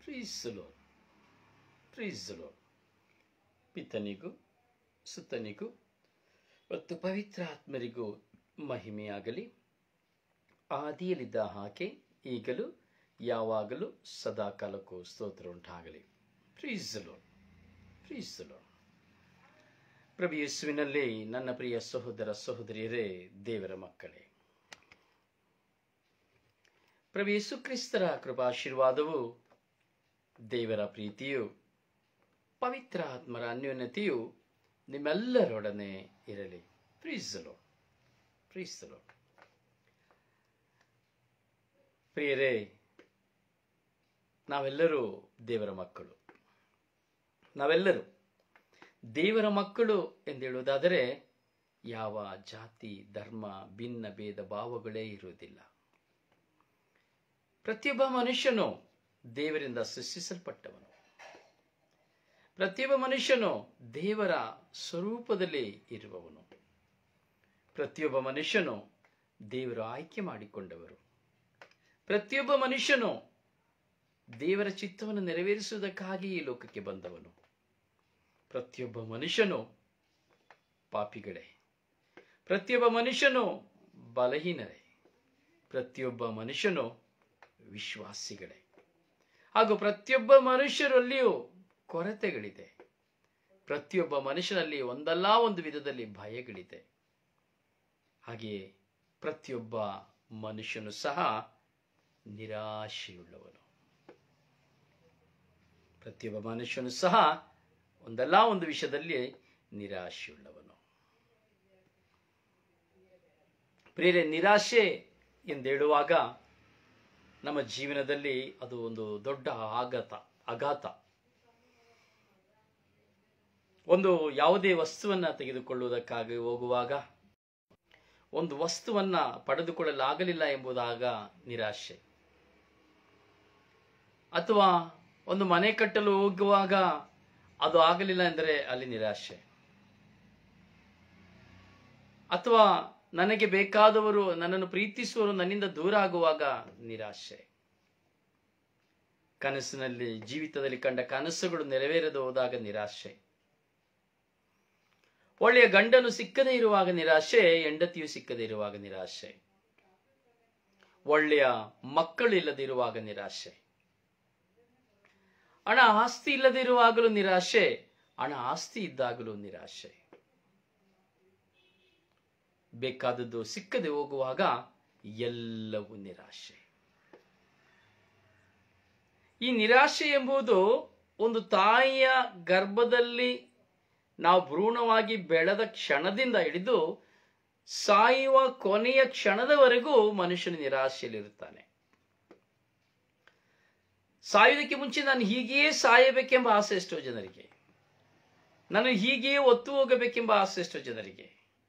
ಪ್ರೀಸಲು ಪ್ರೀಸಲು ಪಿತನಿಗೂ ಸುತನಿಗೂ ಮತ್ತು ಪವಿತ್ರಾತ್ಮರಿಗೂ ಮಹಿಮೆಯಾಗಲಿ ಆದಿಯಲ್ಲಿದ್ದ ಹಾಗೆ ಈಗಲೂ ಯಾವಾಗಲೂ ಸದಾಕಾಲಕ್ಕೂ ಸ್ತೋತ್ರ ಉಂಟಾಗಲಿ ಪ್ರೀಸಲು ಪ್ರೀಸಲು ಪ್ರಭು ಯೇಸುವಿನಲ್ಲಿ ನನ್ನ ಪ್ರಿಯ ಸಹೋದರ ಸಹೋದರಿಯರೇ ದೇವರ ಮಕ್ಕಳೇ ಪ್ರಭು ಯೇಸು ಕ್ರಿಸ್ತರ ಕೃಪಾಶೀರ್ವಾದವು ದೇವರ ಪ್ರೀತಿಯು ಪವಿತ್ರ ಆತ್ಮರ ಅನ್ಯೋನ್ಯತೆಯು ನಿಮ್ಮೆಲ್ಲರೊಡನೆ ಇರಲಿ ಪ್ರೀಸಲು ಪ್ರೀಸಲು ಪ್ರಿಯರೇ ನಾವೆಲ್ಲರೂ ದೇವರ ಮಕ್ಕಳು ನಾವೆಲ್ಲರೂ ದೇವರ ಮಕ್ಕಳು ಎಂದೇಳುವುದಾದರೆ ಯಾವ ಜಾತಿ ಧರ್ಮ ಭಿನ್ನ ಭೇದ ಭಾವಗಳೇ ಇರುವುದಿಲ್ಲ ಪ್ರತಿಯೊಬ್ಬ ಮನುಷ್ಯನು ದೇವರಿಂದ ಸೃಷ್ಟಿಸಲ್ಪಟ್ಟವನು ಪ್ರತಿಯೊಬ್ಬ ಮನುಷ್ಯನು ದೇವರ ಸ್ವರೂಪದಲ್ಲಿ ಇರುವವನು ಪ್ರತಿಯೊಬ್ಬ ಮನುಷ್ಯನು ದೇವರು ಆಯ್ಕೆ ಮಾಡಿಕೊಂಡವರು ಪ್ರತಿಯೊಬ್ಬ ಮನುಷ್ಯನು ದೇವರ ಚಿತ್ತವನ್ನು ನೆರವೇರಿಸುವುದಕ್ಕಾಗಿ ಈ ಲೋಕಕ್ಕೆ ಬಂದವನು ಪ್ರತಿಯೊಬ್ಬ ಮನುಷ್ಯನು ಪಾಪಿಗಳೇ ಪ್ರತಿಯೊಬ್ಬ ಮನುಷ್ಯನು ಬಲಹೀನರೇ ಪ್ರತಿಯೊಬ್ಬ ಮನುಷ್ಯನು ವಿಶ್ವಾಸಿಗಳೇ ಹಾಗೂ ಪ್ರತಿಯೊಬ್ಬ ಮನುಷ್ಯರಲ್ಲಿಯೂ ಕೊರತೆಗಳಿದೆ ಪ್ರತಿಯೊಬ್ಬ ಮನುಷ್ಯನಲ್ಲಿ ಒಂದಲ್ಲ ಒಂದು ವಿಧದಲ್ಲಿ ಭಯಗಳಿದೆ ಹಾಗೆಯೇ ಪ್ರತಿಯೊಬ್ಬ ಮನುಷ್ಯನು ಸಹ ನಿರಾಶೆಯುಳ್ಳವನು ಪ್ರತಿಯೊಬ್ಬ ಮನುಷ್ಯನು ಸಹ ಒಂದಲ್ಲ ಒಂದು ವಿಷಯದಲ್ಲಿ ನಿರಾಶೆಯುಳ್ಳವನು ಪ್ರೇರೆ ನಿರಾಶೆ ಎಂದೇಳುವಾಗ ನಮ್ಮ ಜೀವನದಲ್ಲಿ ಅದು ಒಂದು ದೊಡ್ಡ ಆಘಾತ ಆಘಾತ ಒಂದು ಯಾವುದೇ ವಸ್ತುವನ್ನ ತೆಗೆದುಕೊಳ್ಳುವುದಕ್ಕಾಗಿ ಹೋಗುವಾಗ ಒಂದು ವಸ್ತುವನ್ನ ಪಡೆದುಕೊಳ್ಳಲಾಗಲಿಲ್ಲ ಎಂಬುದಾಗ ನಿರಾಶೆ ಅಥವಾ ಒಂದು ಮನೆ ಕಟ್ಟಲು ಹೋಗುವಾಗ ಅದು ಆಗಲಿಲ್ಲ ಎಂದರೆ ಅಲ್ಲಿ ನಿರಾಶೆ ಅಥವಾ ನನಗೆ ಬೇಕಾದವರು ನನ್ನನ್ನು ಪ್ರೀತಿಸುವವರು ನನ್ನಿಂದ ದೂರ ಆಗುವಾಗ ನಿರಾಶೆ ಕನಸಿನಲ್ಲಿ ಜೀವಿತದಲ್ಲಿ ಕಂಡ ಕನಸುಗಳು ನೆರವೇರದೆ ಹೋದಾಗ ನಿರಾಶೆ ಒಳ್ಳೆಯ ಗಂಡನು ಸಿಕ್ಕದೇ ಇರುವಾಗ ನಿರಾಶೆ ಹೆಂಡತಿಯು ಸಿಕ್ಕದೇ ಇರುವಾಗ ನಿರಾಶೆ ಒಳ್ಳೆಯ ಮಕ್ಕಳು ಇಲ್ಲದಿರುವಾಗ ನಿರಾಶೆ ಹಣ ಆಸ್ತಿ ಇಲ್ಲದಿರುವಾಗಲೂ ನಿರಾಶೆ ಹಣ ಆಸ್ತಿ ಇದ್ದಾಗಲೂ ನಿರಾಶೆ ಬೇಕಾದದ್ದು ಸಿಕ್ಕದೆ ಹೋಗುವಾಗ ಎಲ್ಲವೂ ನಿರಾಶೆ ಈ ನಿರಾಶೆ ಎಂಬುದು ಒಂದು ತಾಯಿಯ ಗರ್ಭದಲ್ಲಿ ನಾವು ಭ್ರೂಣವಾಗಿ ಬೆಳೆದ ಕ್ಷಣದಿಂದ ಹಿಡಿದು ಸಾಯುವ ಕೊನೆಯ ಕ್ಷಣದವರೆಗೂ ಮನುಷ್ಯನು ನಿರಾಶೆಯಲ್ಲಿರುತ್ತಾನೆ ಸಾಯುವುದಕ್ಕೆ ಮುಂಚೆ ನಾನು ಹೀಗೆಯೇ ಸಾಯಬೇಕೆಂಬ ಆಸೆ ಎಷ್ಟೋ ಜನರಿಗೆ ನಾನು ಹೀಗೆಯೇ ಒತ್ತು ಹೋಗಬೇಕೆಂಬ ಆಸೆ ಎಷ್ಟೋ ಜನರಿಗೆ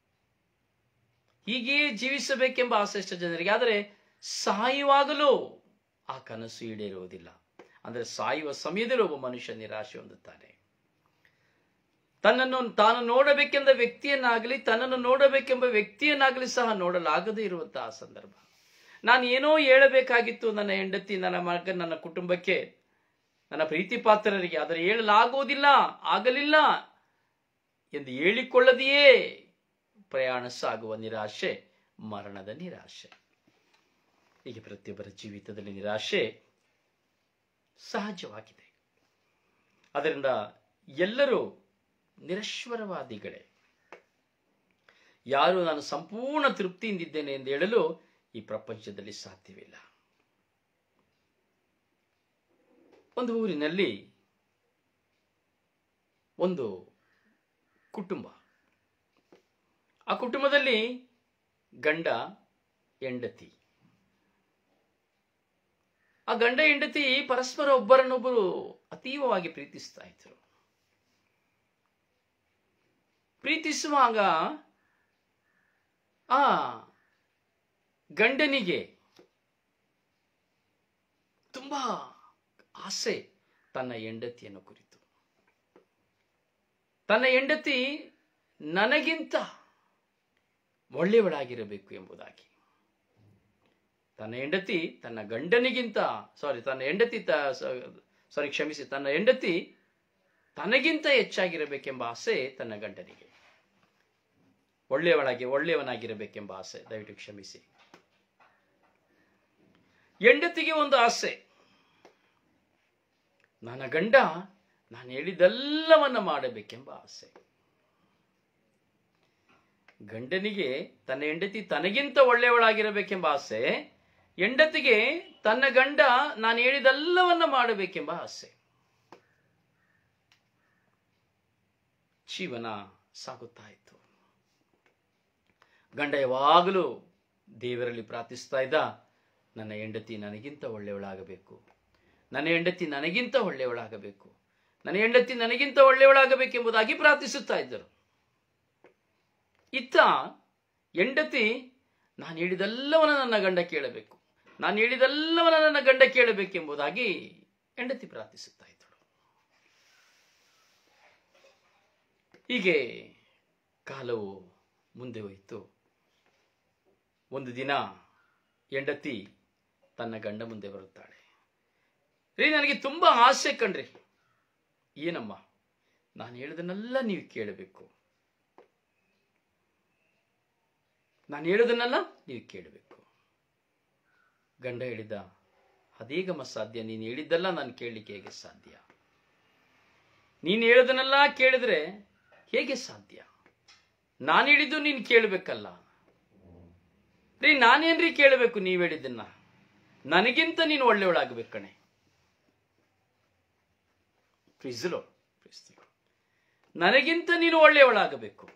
ಹೀಗೆಯೇ ಜೀವಿಸಬೇಕೆಂಬ ಆಸೆ ಎಷ್ಟೋ ಜನರಿಗೆ ಆದರೆ ಸಾಯುವಾಗಲೂ ಆ ಕನಸು ಈಡೇರುವುದಿಲ್ಲ ಅಂದರೆ ಸಾಯುವ ಸಮಯದಲ್ಲಿ ಒಬ್ಬ ಮನುಷ್ಯ ನಿರಾಶೆ ಹೊಂದುತ್ತಾನೆ ತನ್ನನ್ನು ತಾನು ನೋಡಬೇಕೆಂದ ವ್ಯಕ್ತಿಯನ್ನಾಗಲಿ ತನ್ನನ್ನು ನೋಡಬೇಕೆಂಬ ವ್ಯಕ್ತಿಯನ್ನಾಗಲಿ ಸಹ ನೋಡಲಾಗದೇ ಇರುವಂತಹ ಸಂದರ್ಭ ನಾನು ಏನೋ ಹೇಳಬೇಕಾಗಿತ್ತು ನನ್ನ ಹೆಂಡತಿ ನನ್ನ ಮಗ ನನ್ನ ಕುಟುಂಬಕ್ಕೆ ನನ್ನ ಪ್ರೀತಿ ಪಾತ್ರರಿಗೆ ಆದರೆ ಹೇಳಲಾಗುವುದಿಲ್ಲ ಆಗಲಿಲ್ಲ ಎಂದು ಹೇಳಿಕೊಳ್ಳದೆಯೇ ಪ್ರಯಾಣ ಸಾಗುವ ನಿರಾಶೆ ಮರಣದ ನಿರಾಶೆ ಹೀಗೆ ಪ್ರತಿಯೊಬ್ಬರ ಜೀವಿತದಲ್ಲಿ ನಿರಾಶೆ ಸಹಜವಾಗಿದೆ ಅದರಿಂದ ಎಲ್ಲರೂ ನಿರಶ್ವರವಾದಿಗಳೇ ಯಾರು ನಾನು ಸಂಪೂರ್ಣ ತೃಪ್ತಿಯಿಂದಿದ್ದೇನೆ ಎಂದು ಹೇಳಲು ಈ ಪ್ರಪಂಚದಲ್ಲಿ ಸಾಧ್ಯವಿಲ್ಲ ಒಂದು ಊರಿನಲ್ಲಿ ಒಂದು ಕುಟುಂಬ ಆ ಕುಟುಂಬದಲ್ಲಿ ಗಂಡ ಹೆಂಡತಿ ಆ ಗಂಡ ಹೆಂಡತಿ ಪರಸ್ಪರ ಒಬ್ಬರನ್ನೊಬ್ಬರು ಅತೀವವಾಗಿ ಪ್ರೀತಿಸ್ತಾ ಇದ್ರು ಪ್ರೀತಿಸುವಾಗ ಆ ಗಂಡನಿಗೆ ತುಂಬಾ ಆಸೆ ತನ್ನ ಹೆಂಡತಿಯನ್ನು ಕುರಿತು ತನ್ನ ಹೆಂಡತಿ ನನಗಿಂತ ಒಳ್ಳೆಯವಳಾಗಿರಬೇಕು ಎಂಬುದಾಗಿ ತನ್ನ ಹೆಂಡತಿ ತನ್ನ ಗಂಡನಿಗಿಂತ ಸಾರಿ ತನ್ನ ಹೆಂಡತಿ ತ- ಸ- ಸಾರಿ ಕ್ಷಮಿಸಿ ತನ್ನ ಹೆಂಡತಿ ತನಗಿಂತ ಹೆಚ್ಚಾಗಿರಬೇಕೆಂಬ ಆಸೆ ತನ್ನ ಗಂಡನಿಗೆ ಒಳ್ಳೆಯವಳಾಗಿ ಒಳ್ಳೆಯವನಾಗಿರಬೇಕೆಂಬ ಆಸೆ ದಯವಿಟ್ಟು ಕ್ಷಮಿಸಿ ಹೆಂಡತಿಗೆ ಒಂದು ಆಸೆ ನನ್ನ ಗಂಡ ನಾನು ಹೇಳಿದೆಲ್ಲವನ್ನ ಮಾಡಬೇಕೆಂಬ ಆಸೆ ಗಂಡನಿಗೆ ತನ್ನ ಹೆಂಡತಿ ತನಗಿಂತ ಒಳ್ಳೆಯವಳಾಗಿರಬೇಕೆಂಬ ಆಸೆ ಹೆಂಡತಿಗೆ ತನ್ನ ಗಂಡ ನಾನು ಹೇಳಿದೆಲ್ಲವನ್ನ ಮಾಡಬೇಕೆಂಬ ಆಸೆ ಜೀವನ ಸಾಗುತ್ತಾ ಇತ್ತು ಗಂಡ ಯಾವಾಗಲೂ ದೇವರಲ್ಲಿ ಪ್ರಾರ್ಥಿಸ್ತಾ ಇದ್ದ ನನ್ನ ಹೆಂಡತಿ ನನಗಿಂತ ಒಳ್ಳೆಯವಳಾಗಬೇಕು ನನ್ನ ಹೆಂಡತಿ ನನಗಿಂತ ಒಳ್ಳೆಯವಳಾಗಬೇಕು ನನ್ನ ಹೆಂಡತಿ ನನಗಿಂತ ಒಳ್ಳೆಯವಳಾಗಬೇಕೆಂಬುದಾಗಿ ಪ್ರಾರ್ಥಿಸುತ್ತಾ ಇದ್ದರು ಇತ್ತ ಹೆಂಡತಿ ನಾನು ಹೇಳಿದೆಲ್ಲವನ್ನ ನನ್ನ ಗಂಡ ಕೇಳಬೇಕು ನಾನು ಹೇಳಿದೆಲ್ಲವನ್ನ ನನ್ನ ಗಂಡ ಕೇಳಬೇಕೆಂಬುದಾಗಿ ಹೆಂಡತಿ ಪ್ರಾರ್ಥಿಸುತ್ತಾ ಇದ್ದಳು ಹೀಗೆ ಕಾಲವು ಮುಂದೆ ಹೋಯಿತು ಒಂದು ದಿನ ಹೆಂಡತಿ ತನ್ನ ಗಂಡ ಮುಂದೆ ಬರುತ್ತಾಳೆ ರೀ ನನಗೆ ತುಂಬಾ ಆಸೆ ಕಣ್ರಿ ಏನಮ್ಮ ನಾನು ಹೇಳಿದನ್ನೆಲ್ಲ ನೀವು ಕೇಳಬೇಕು ನಾನು ಹೇಳೋದನ್ನೆಲ್ಲ ನೀವು ಕೇಳಬೇಕು ಗಂಡ ಹೇಳಿದ ಅದೇಗಮ್ಮ ಸಾಧ್ಯ ನೀನು ಹೇಳಿದ್ದೆಲ್ಲ ನಾನು ಕೇಳಲಿಕ್ಕೆ ಹೇಗೆ ಸಾಧ್ಯ ನೀನು ಹೇಳೋದನ್ನೆಲ್ಲ ಕೇಳಿದ್ರೆ ಹೇಗೆ ಸಾಧ್ಯ ನಾನು ಹೇಳಿದ್ದು ನೀನು ಕೇಳಬೇಕಲ್ಲ ರೀ ನಾನೇನ್ರಿ ಕೇಳಬೇಕು ನೀವು ಹೇಳಿದ್ದನ್ನ ನನಗಿಂತ ನೀನು ಒಳ್ಳೆಯವಳಾಗಬೇಕು ಕಣೆ ಪ್ರಿಸಲೋ ನನಗಿಂತ ನೀನು ಒಳ್ಳೆಯವಳಾಗಬೇಕು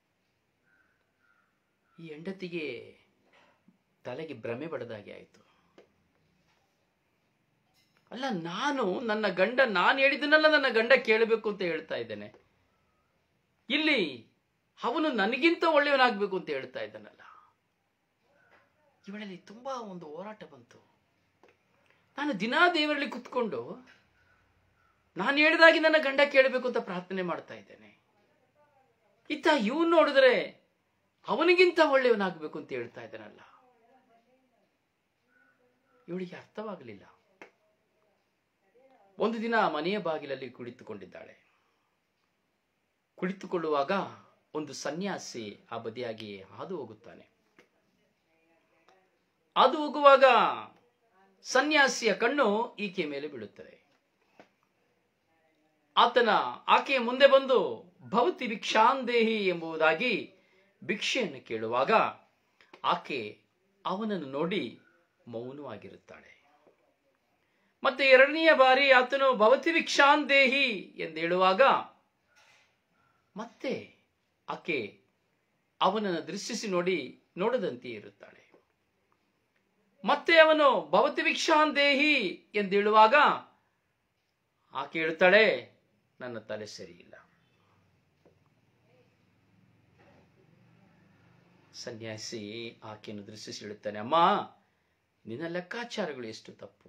ಈ ಹೆಂಡತಿಗೆ ತಲೆಗೆ ಭ್ರಮೆ ಬಡದಾಗೆ ಆಯಿತು ಅಲ್ಲ ನಾನು ನನ್ನ ಗಂಡ ನಾನು ಹೇಳಿದ್ದನ್ನೆಲ್ಲ ನನ್ನ ಗಂಡ ಕೇಳಬೇಕು ಅಂತ ಹೇಳ್ತಾ ಇದ್ದೇನೆ ಇಲ್ಲಿ ಅವನು ನನಗಿಂತ ಒಳ್ಳೆಯವನಾಗಬೇಕು ಅಂತ ಹೇಳ್ತಾ ಇದ್ದಾನಲ್ಲ ಇವಳಲ್ಲಿ ತುಂಬಾ ಒಂದು ಹೋರಾಟ ಬಂತು ನಾನು ದಿನಾ ದೇವರಲ್ಲಿ ಕುತ್ಕೊಂಡು ನಾನು ಹೇಳಿದಾಗಿ ನನ್ನ ಗಂಡ ಕೇಳಬೇಕು ಅಂತ ಪ್ರಾರ್ಥನೆ ಮಾಡ್ತಾ ಇದ್ದೇನೆ ಇತ್ತ ಇವನು ನೋಡಿದ್ರೆ ಅವನಿಗಿಂತ ಒಳ್ಳೆಯವನಾಗಬೇಕು ಅಂತ ಹೇಳ್ತಾ ಇದ್ದಾನಲ್ಲ ಇವಳಿಗೆ ಅರ್ಥವಾಗಲಿಲ್ಲ ಒಂದು ದಿನ ಮನೆಯ ಬಾಗಿಲಲ್ಲಿ ಕುಳಿತುಕೊಂಡಿದ್ದಾಳೆ ಕುಳಿತುಕೊಳ್ಳುವಾಗ ಒಂದು ಸನ್ಯಾಸಿ ಆ ಬದಿಯಾಗಿ ಹಾದು ಹೋಗುತ್ತಾನೆ ಹಾದು ಹೋಗುವಾಗ ಸನ್ಯಾಸಿಯ ಕಣ್ಣು ಈಕೆಯ ಮೇಲೆ ಬೀಳುತ್ತದೆ ಆತನ ಆಕೆಯ ಮುಂದೆ ಬಂದು ಭವತಿ ಭಿಕ್ಷಾಂದೇಹಿ ಎಂಬುದಾಗಿ ಭಿಕ್ಷೆಯನ್ನು ಕೇಳುವಾಗ ಆಕೆ ಅವನನ್ನು ನೋಡಿ ಮೌನವಾಗಿರುತ್ತಾಳೆ ಮತ್ತೆ ಎರಡನೆಯ ಬಾರಿ ಆತನು ಭವತಿ ಭಿಕ್ಷಾಂದೇಹಿ ಎಂದು ಹೇಳುವಾಗ ಮತ್ತೆ ಆಕೆ ಅವನನ್ನು ದೃಶ್ಯಿಸಿ ನೋಡಿ ನೋಡದಂತೆ ಇರುತ್ತಾಳೆ ಮತ್ತೆ ಅವನು ಭವತಿ ಭಿಕ್ಷಾಂದೇಹಿ ಎಂದು ಹೇಳುವಾಗ ಆಕೆ ಹೇಳ್ತಾಳೆ ನನ್ನ ತಲೆ ಸರಿಯಿಲ್ಲ ಸನ್ಯಾಸಿ ಆಕೆಯನ್ನು ದೃಶ್ಯಿಸಿ ಹೇಳುತ್ತಾನೆ ಅಮ್ಮ ನಿನ್ನ ಲೆಕ್ಕಾಚಾರಗಳು ಎಷ್ಟು ತಪ್ಪು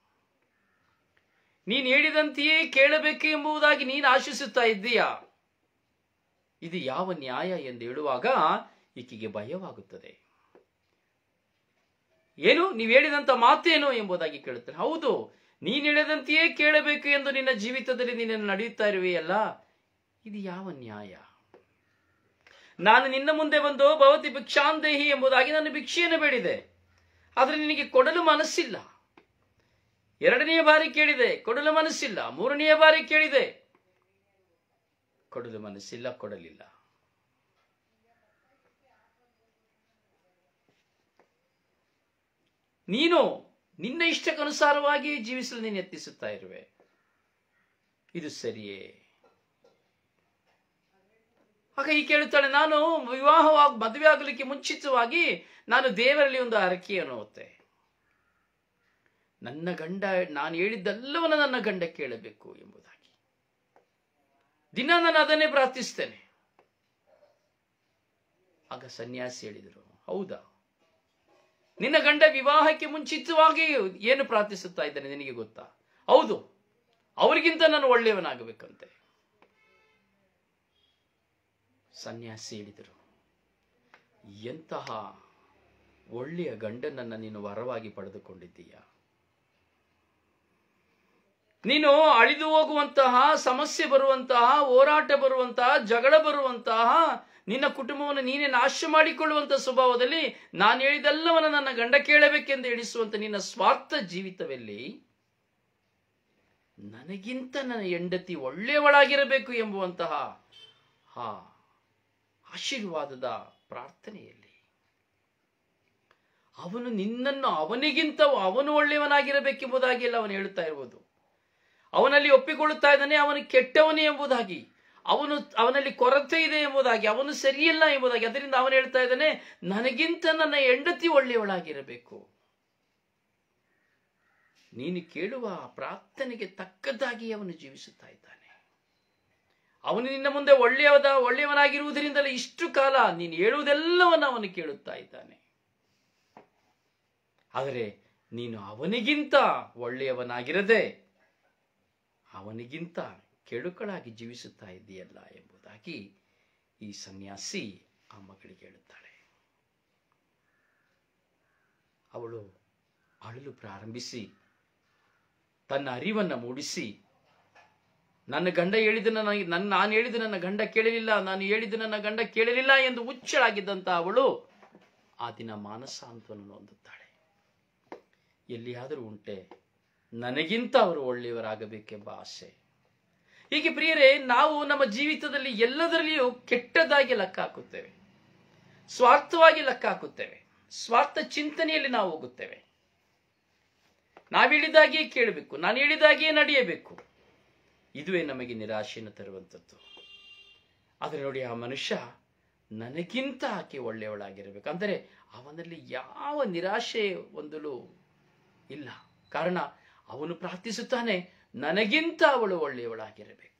ನೀನು ಹೇಳಿದಂತೆಯೇ ಕೇಳಬೇಕು ಎಂಬುದಾಗಿ ನೀನು ಆಶಿಸುತ್ತಾ ಇದ್ದೀಯಾ ಇದು ಯಾವ ನ್ಯಾಯ ಎಂದು ಹೇಳುವಾಗ ಈಕೆಗೆ ಭಯವಾಗುತ್ತದೆ ಏನು ನೀವು ಹೇಳಿದಂತ ಮಾತೇನು ಎಂಬುದಾಗಿ ಕೇಳುತ್ತಾನೆ ಹೌದು ನೀನು ಹೇಳಿದಂತೆಯೇ ಕೇಳಬೇಕು ಎಂದು ನಿನ್ನ ಜೀವಿತದಲ್ಲಿ ನೀನು ನಡೆಯುತ್ತಾ ಇರುವೆಯಲ್ಲ ಇದು ಯಾವ ನ್ಯಾಯ ನಾನು ನಿನ್ನ ಮುಂದೆ ಬಂದು ಭವತಿ ಭಿಕ್ಷಾಂದೇಹಿ ಎಂಬುದಾಗಿ ನಾನು ಭಿಕ್ಷೆಯನ್ನು ಬೇಡಿದೆ ಆದರೆ ನಿನಗೆ ಕೊಡಲು ಮನಸ್ಸಿಲ್ಲ ಎರಡನೆಯ ಬಾರಿ ಕೇಳಿದೆ ಕೊಡಲು ಮನಸ್ಸಿಲ್ಲ ಮೂರನೆಯ ಬಾರಿ ಕೇಳಿದೆ ಕೊಡಲು ಮನಸ್ಸಿಲ್ಲ ಕೊಡಲಿಲ್ಲ ನೀನು ನಿನ್ನ ಇಷ್ಟಕ್ಕನುಸಾರವಾಗಿ ಜೀವಿಸಲು ನೀನು ಯತ್ನಿಸುತ್ತಾ ಇರುವೆ ಇದು ಸರಿಯೇ ಆಗ ಈ ಕೇಳುತ್ತಾಳೆ ನಾನು ವಿವಾಹವಾಗಿ ಮದುವೆ ಆಗಲಿಕ್ಕೆ ಮುಂಚಿತವಾಗಿ ನಾನು ದೇವರಲ್ಲಿ ಒಂದು ಹರಕೆಯನ್ನು ಓದ್ತೆ ನನ್ನ ಗಂಡ ನಾನು ಹೇಳಿದ್ದೆಲ್ಲವನ್ನ ನನ್ನ ಗಂಡ ಕೇಳಬೇಕು ಎಂಬುದಾಗಿ ದಿನ ನಾನು ಅದನ್ನೇ ಪ್ರಾರ್ಥಿಸ್ತೇನೆ ಆಗ ಸನ್ಯಾಸಿ ಹೇಳಿದರು ಹೌದಾ ನಿನ್ನ ಗಂಡ ವಿವಾಹಕ್ಕೆ ಮುಂಚಿತವಾಗಿ ಏನು ಪ್ರಾರ್ಥಿಸುತ್ತಾ ಇದ್ದಾನೆ ನಿನಗೆ ಗೊತ್ತಾ ಹೌದು ಅವರಿಗಿಂತ ನಾನು ಒಳ್ಳೆಯವನಾಗಬೇಕಂತೆ ಸನ್ಯಾಸಿ ಹೇಳಿದರು ಎಂತಹ ಒಳ್ಳೆಯ ಗಂಡನನ್ನ ನೀನು ವರವಾಗಿ ಪಡೆದುಕೊಂಡಿದ್ದೀಯ ನೀನು ಅಳಿದು ಹೋಗುವಂತಹ ಸಮಸ್ಯೆ ಬರುವಂತಹ ಹೋರಾಟ ಬರುವಂತಹ ಜಗಳ ಬರುವಂತಹ ನಿನ್ನ ಕುಟುಂಬವನ್ನು ನೀನೇ ನಾಶ ಮಾಡಿಕೊಳ್ಳುವಂತಹ ಸ್ವಭಾವದಲ್ಲಿ ನಾನು ಹೇಳಿದೆಲ್ಲವನ್ನ ನನ್ನ ಗಂಡ ಕೇಳಬೇಕೆಂದು ಎಣಿಸುವಂತ ನಿನ್ನ ಸ್ವಾರ್ಥ ಜೀವಿತವೆಲ್ಲಿ ನನಗಿಂತ ನನ್ನ ಹೆಂಡತಿ ಒಳ್ಳೆಯವಳಾಗಿರಬೇಕು ಎಂಬುವಂತಹ ಆ ಆಶೀರ್ವಾದದ ಪ್ರಾರ್ಥನೆಯಲ್ಲಿ ಅವನು ನಿನ್ನನ್ನು ಅವನಿಗಿಂತ ಅವನು ಒಳ್ಳೆಯವನಾಗಿರಬೇಕೆಂಬುದಾಗಿ ಎಲ್ಲ ಅವನು ಹೇಳುತ್ತಾ ಇರುವುದು ಅವನಲ್ಲಿ ಒಪ್ಪಿಕೊಳ್ಳುತ್ತಾ ಇದ್ದಾನೆ ಅವನು ಕೆಟ್ಟವನೇ ಎಂಬುದಾಗಿ ಅವನು ಅವನಲ್ಲಿ ಕೊರತೆ ಇದೆ ಎಂಬುದಾಗಿ ಅವನು ಸರಿಯಿಲ್ಲ ಎಂಬುದಾಗಿ ಅದರಿಂದ ಅವನು ಹೇಳ್ತಾ ಇದ್ದಾನೆ ನನಗಿಂತ ನನ್ನ ಹೆಂಡತಿ ಒಳ್ಳೆಯವಳಾಗಿರಬೇಕು ನೀನು ಕೇಳುವ ಪ್ರಾರ್ಥನೆಗೆ ತಕ್ಕದ್ದಾಗಿ ಅವನು ಜೀವಿಸುತ್ತಾ ಇದ್ದಾನೆ ಅವನು ನಿನ್ನ ಮುಂದೆ ಒಳ್ಳೆಯದ ಒಳ್ಳೆಯವನಾಗಿರುವುದರಿಂದಲೇ ಇಷ್ಟು ಕಾಲ ನೀನು ಹೇಳುವುದೆಲ್ಲವನ್ನು ಅವನು ಕೇಳುತ್ತಾ ಇದ್ದಾನೆ ಆದರೆ ನೀನು ಅವನಿಗಿಂತ ಒಳ್ಳೆಯವನಾಗಿರದೆ ಅವನಿಗಿಂತ ಕೆಡುಕಳಾಗಿ ಜೀವಿಸುತ್ತಾ ಇದೆಯಲ್ಲ ಎಂಬುದಾಗಿ ಈ ಸನ್ಯಾಸಿ ಆ ಮಗಳಿಗೆ ಹೇಳುತ್ತಾಳೆ ಅವಳು ಅಳಲು ಪ್ರಾರಂಭಿಸಿ ತನ್ನ ಅರಿವನ್ನ ಮೂಡಿಸಿ ನನ್ನ ಗಂಡ ಹೇಳಿದ ನನ್ನ ನನ್ನ ನಾನು ಹೇಳಿದ ನನ್ನ ಗಂಡ ಕೇಳಲಿಲ್ಲ ನಾನು ಹೇಳಿದ ನನ್ನ ಗಂಡ ಕೇಳಲಿಲ್ಲ ಎಂದು ಹುಚ್ಚಳಾಗಿದ್ದಂತ ಅವಳು ಆ ದಿನ ಮಾನಸಾಂತವನ್ನು ಹೊಂದುತ್ತಾಳೆ ಎಲ್ಲಿಯಾದರೂ ಉಂಟೆ ನನಗಿಂತ ಅವರು ಒಳ್ಳೆಯವರಾಗಬೇಕೆಂಬ ಆಸೆ ಹೀಗೆ ಪ್ರಿಯರೇ ನಾವು ನಮ್ಮ ಜೀವಿತದಲ್ಲಿ ಎಲ್ಲದರಲ್ಲಿಯೂ ಕೆಟ್ಟದಾಗಿ ಲೆಕ್ಕ ಹಾಕುತ್ತೇವೆ ಸ್ವಾರ್ಥವಾಗಿ ಲೆಕ್ಕ ಹಾಕುತ್ತೇವೆ ಸ್ವಾರ್ಥ ಚಿಂತನೆಯಲ್ಲಿ ನಾವು ಹೋಗುತ್ತೇವೆ ನಾವು ಹೇಳಿದಾಗಿಯೇ ಕೇಳಬೇಕು ನಾನು ಹೇಳಿದಾಗಿಯೇ ನಡೆಯಬೇಕು ಇದುವೇ ನಮಗೆ ನಿರಾಶೆಯನ್ನು ತರುವಂಥದ್ದು ಆದರೆ ನೋಡಿ ಆ ಮನುಷ್ಯ ನನಗಿಂತ ಆಕೆ ಒಳ್ಳೆಯವಳಾಗಿರಬೇಕು ಅಂದರೆ ಅವನಲ್ಲಿ ಯಾವ ನಿರಾಶೆ ಹೊಂದಲು ಇಲ್ಲ ಕಾರಣ ಅವನು ಪ್ರಾರ್ಥಿಸುತ್ತಾನೆ ನನಗಿಂತ ಅವಳು ಒಳ್ಳೆಯವಳಾಗಿರಬೇಕು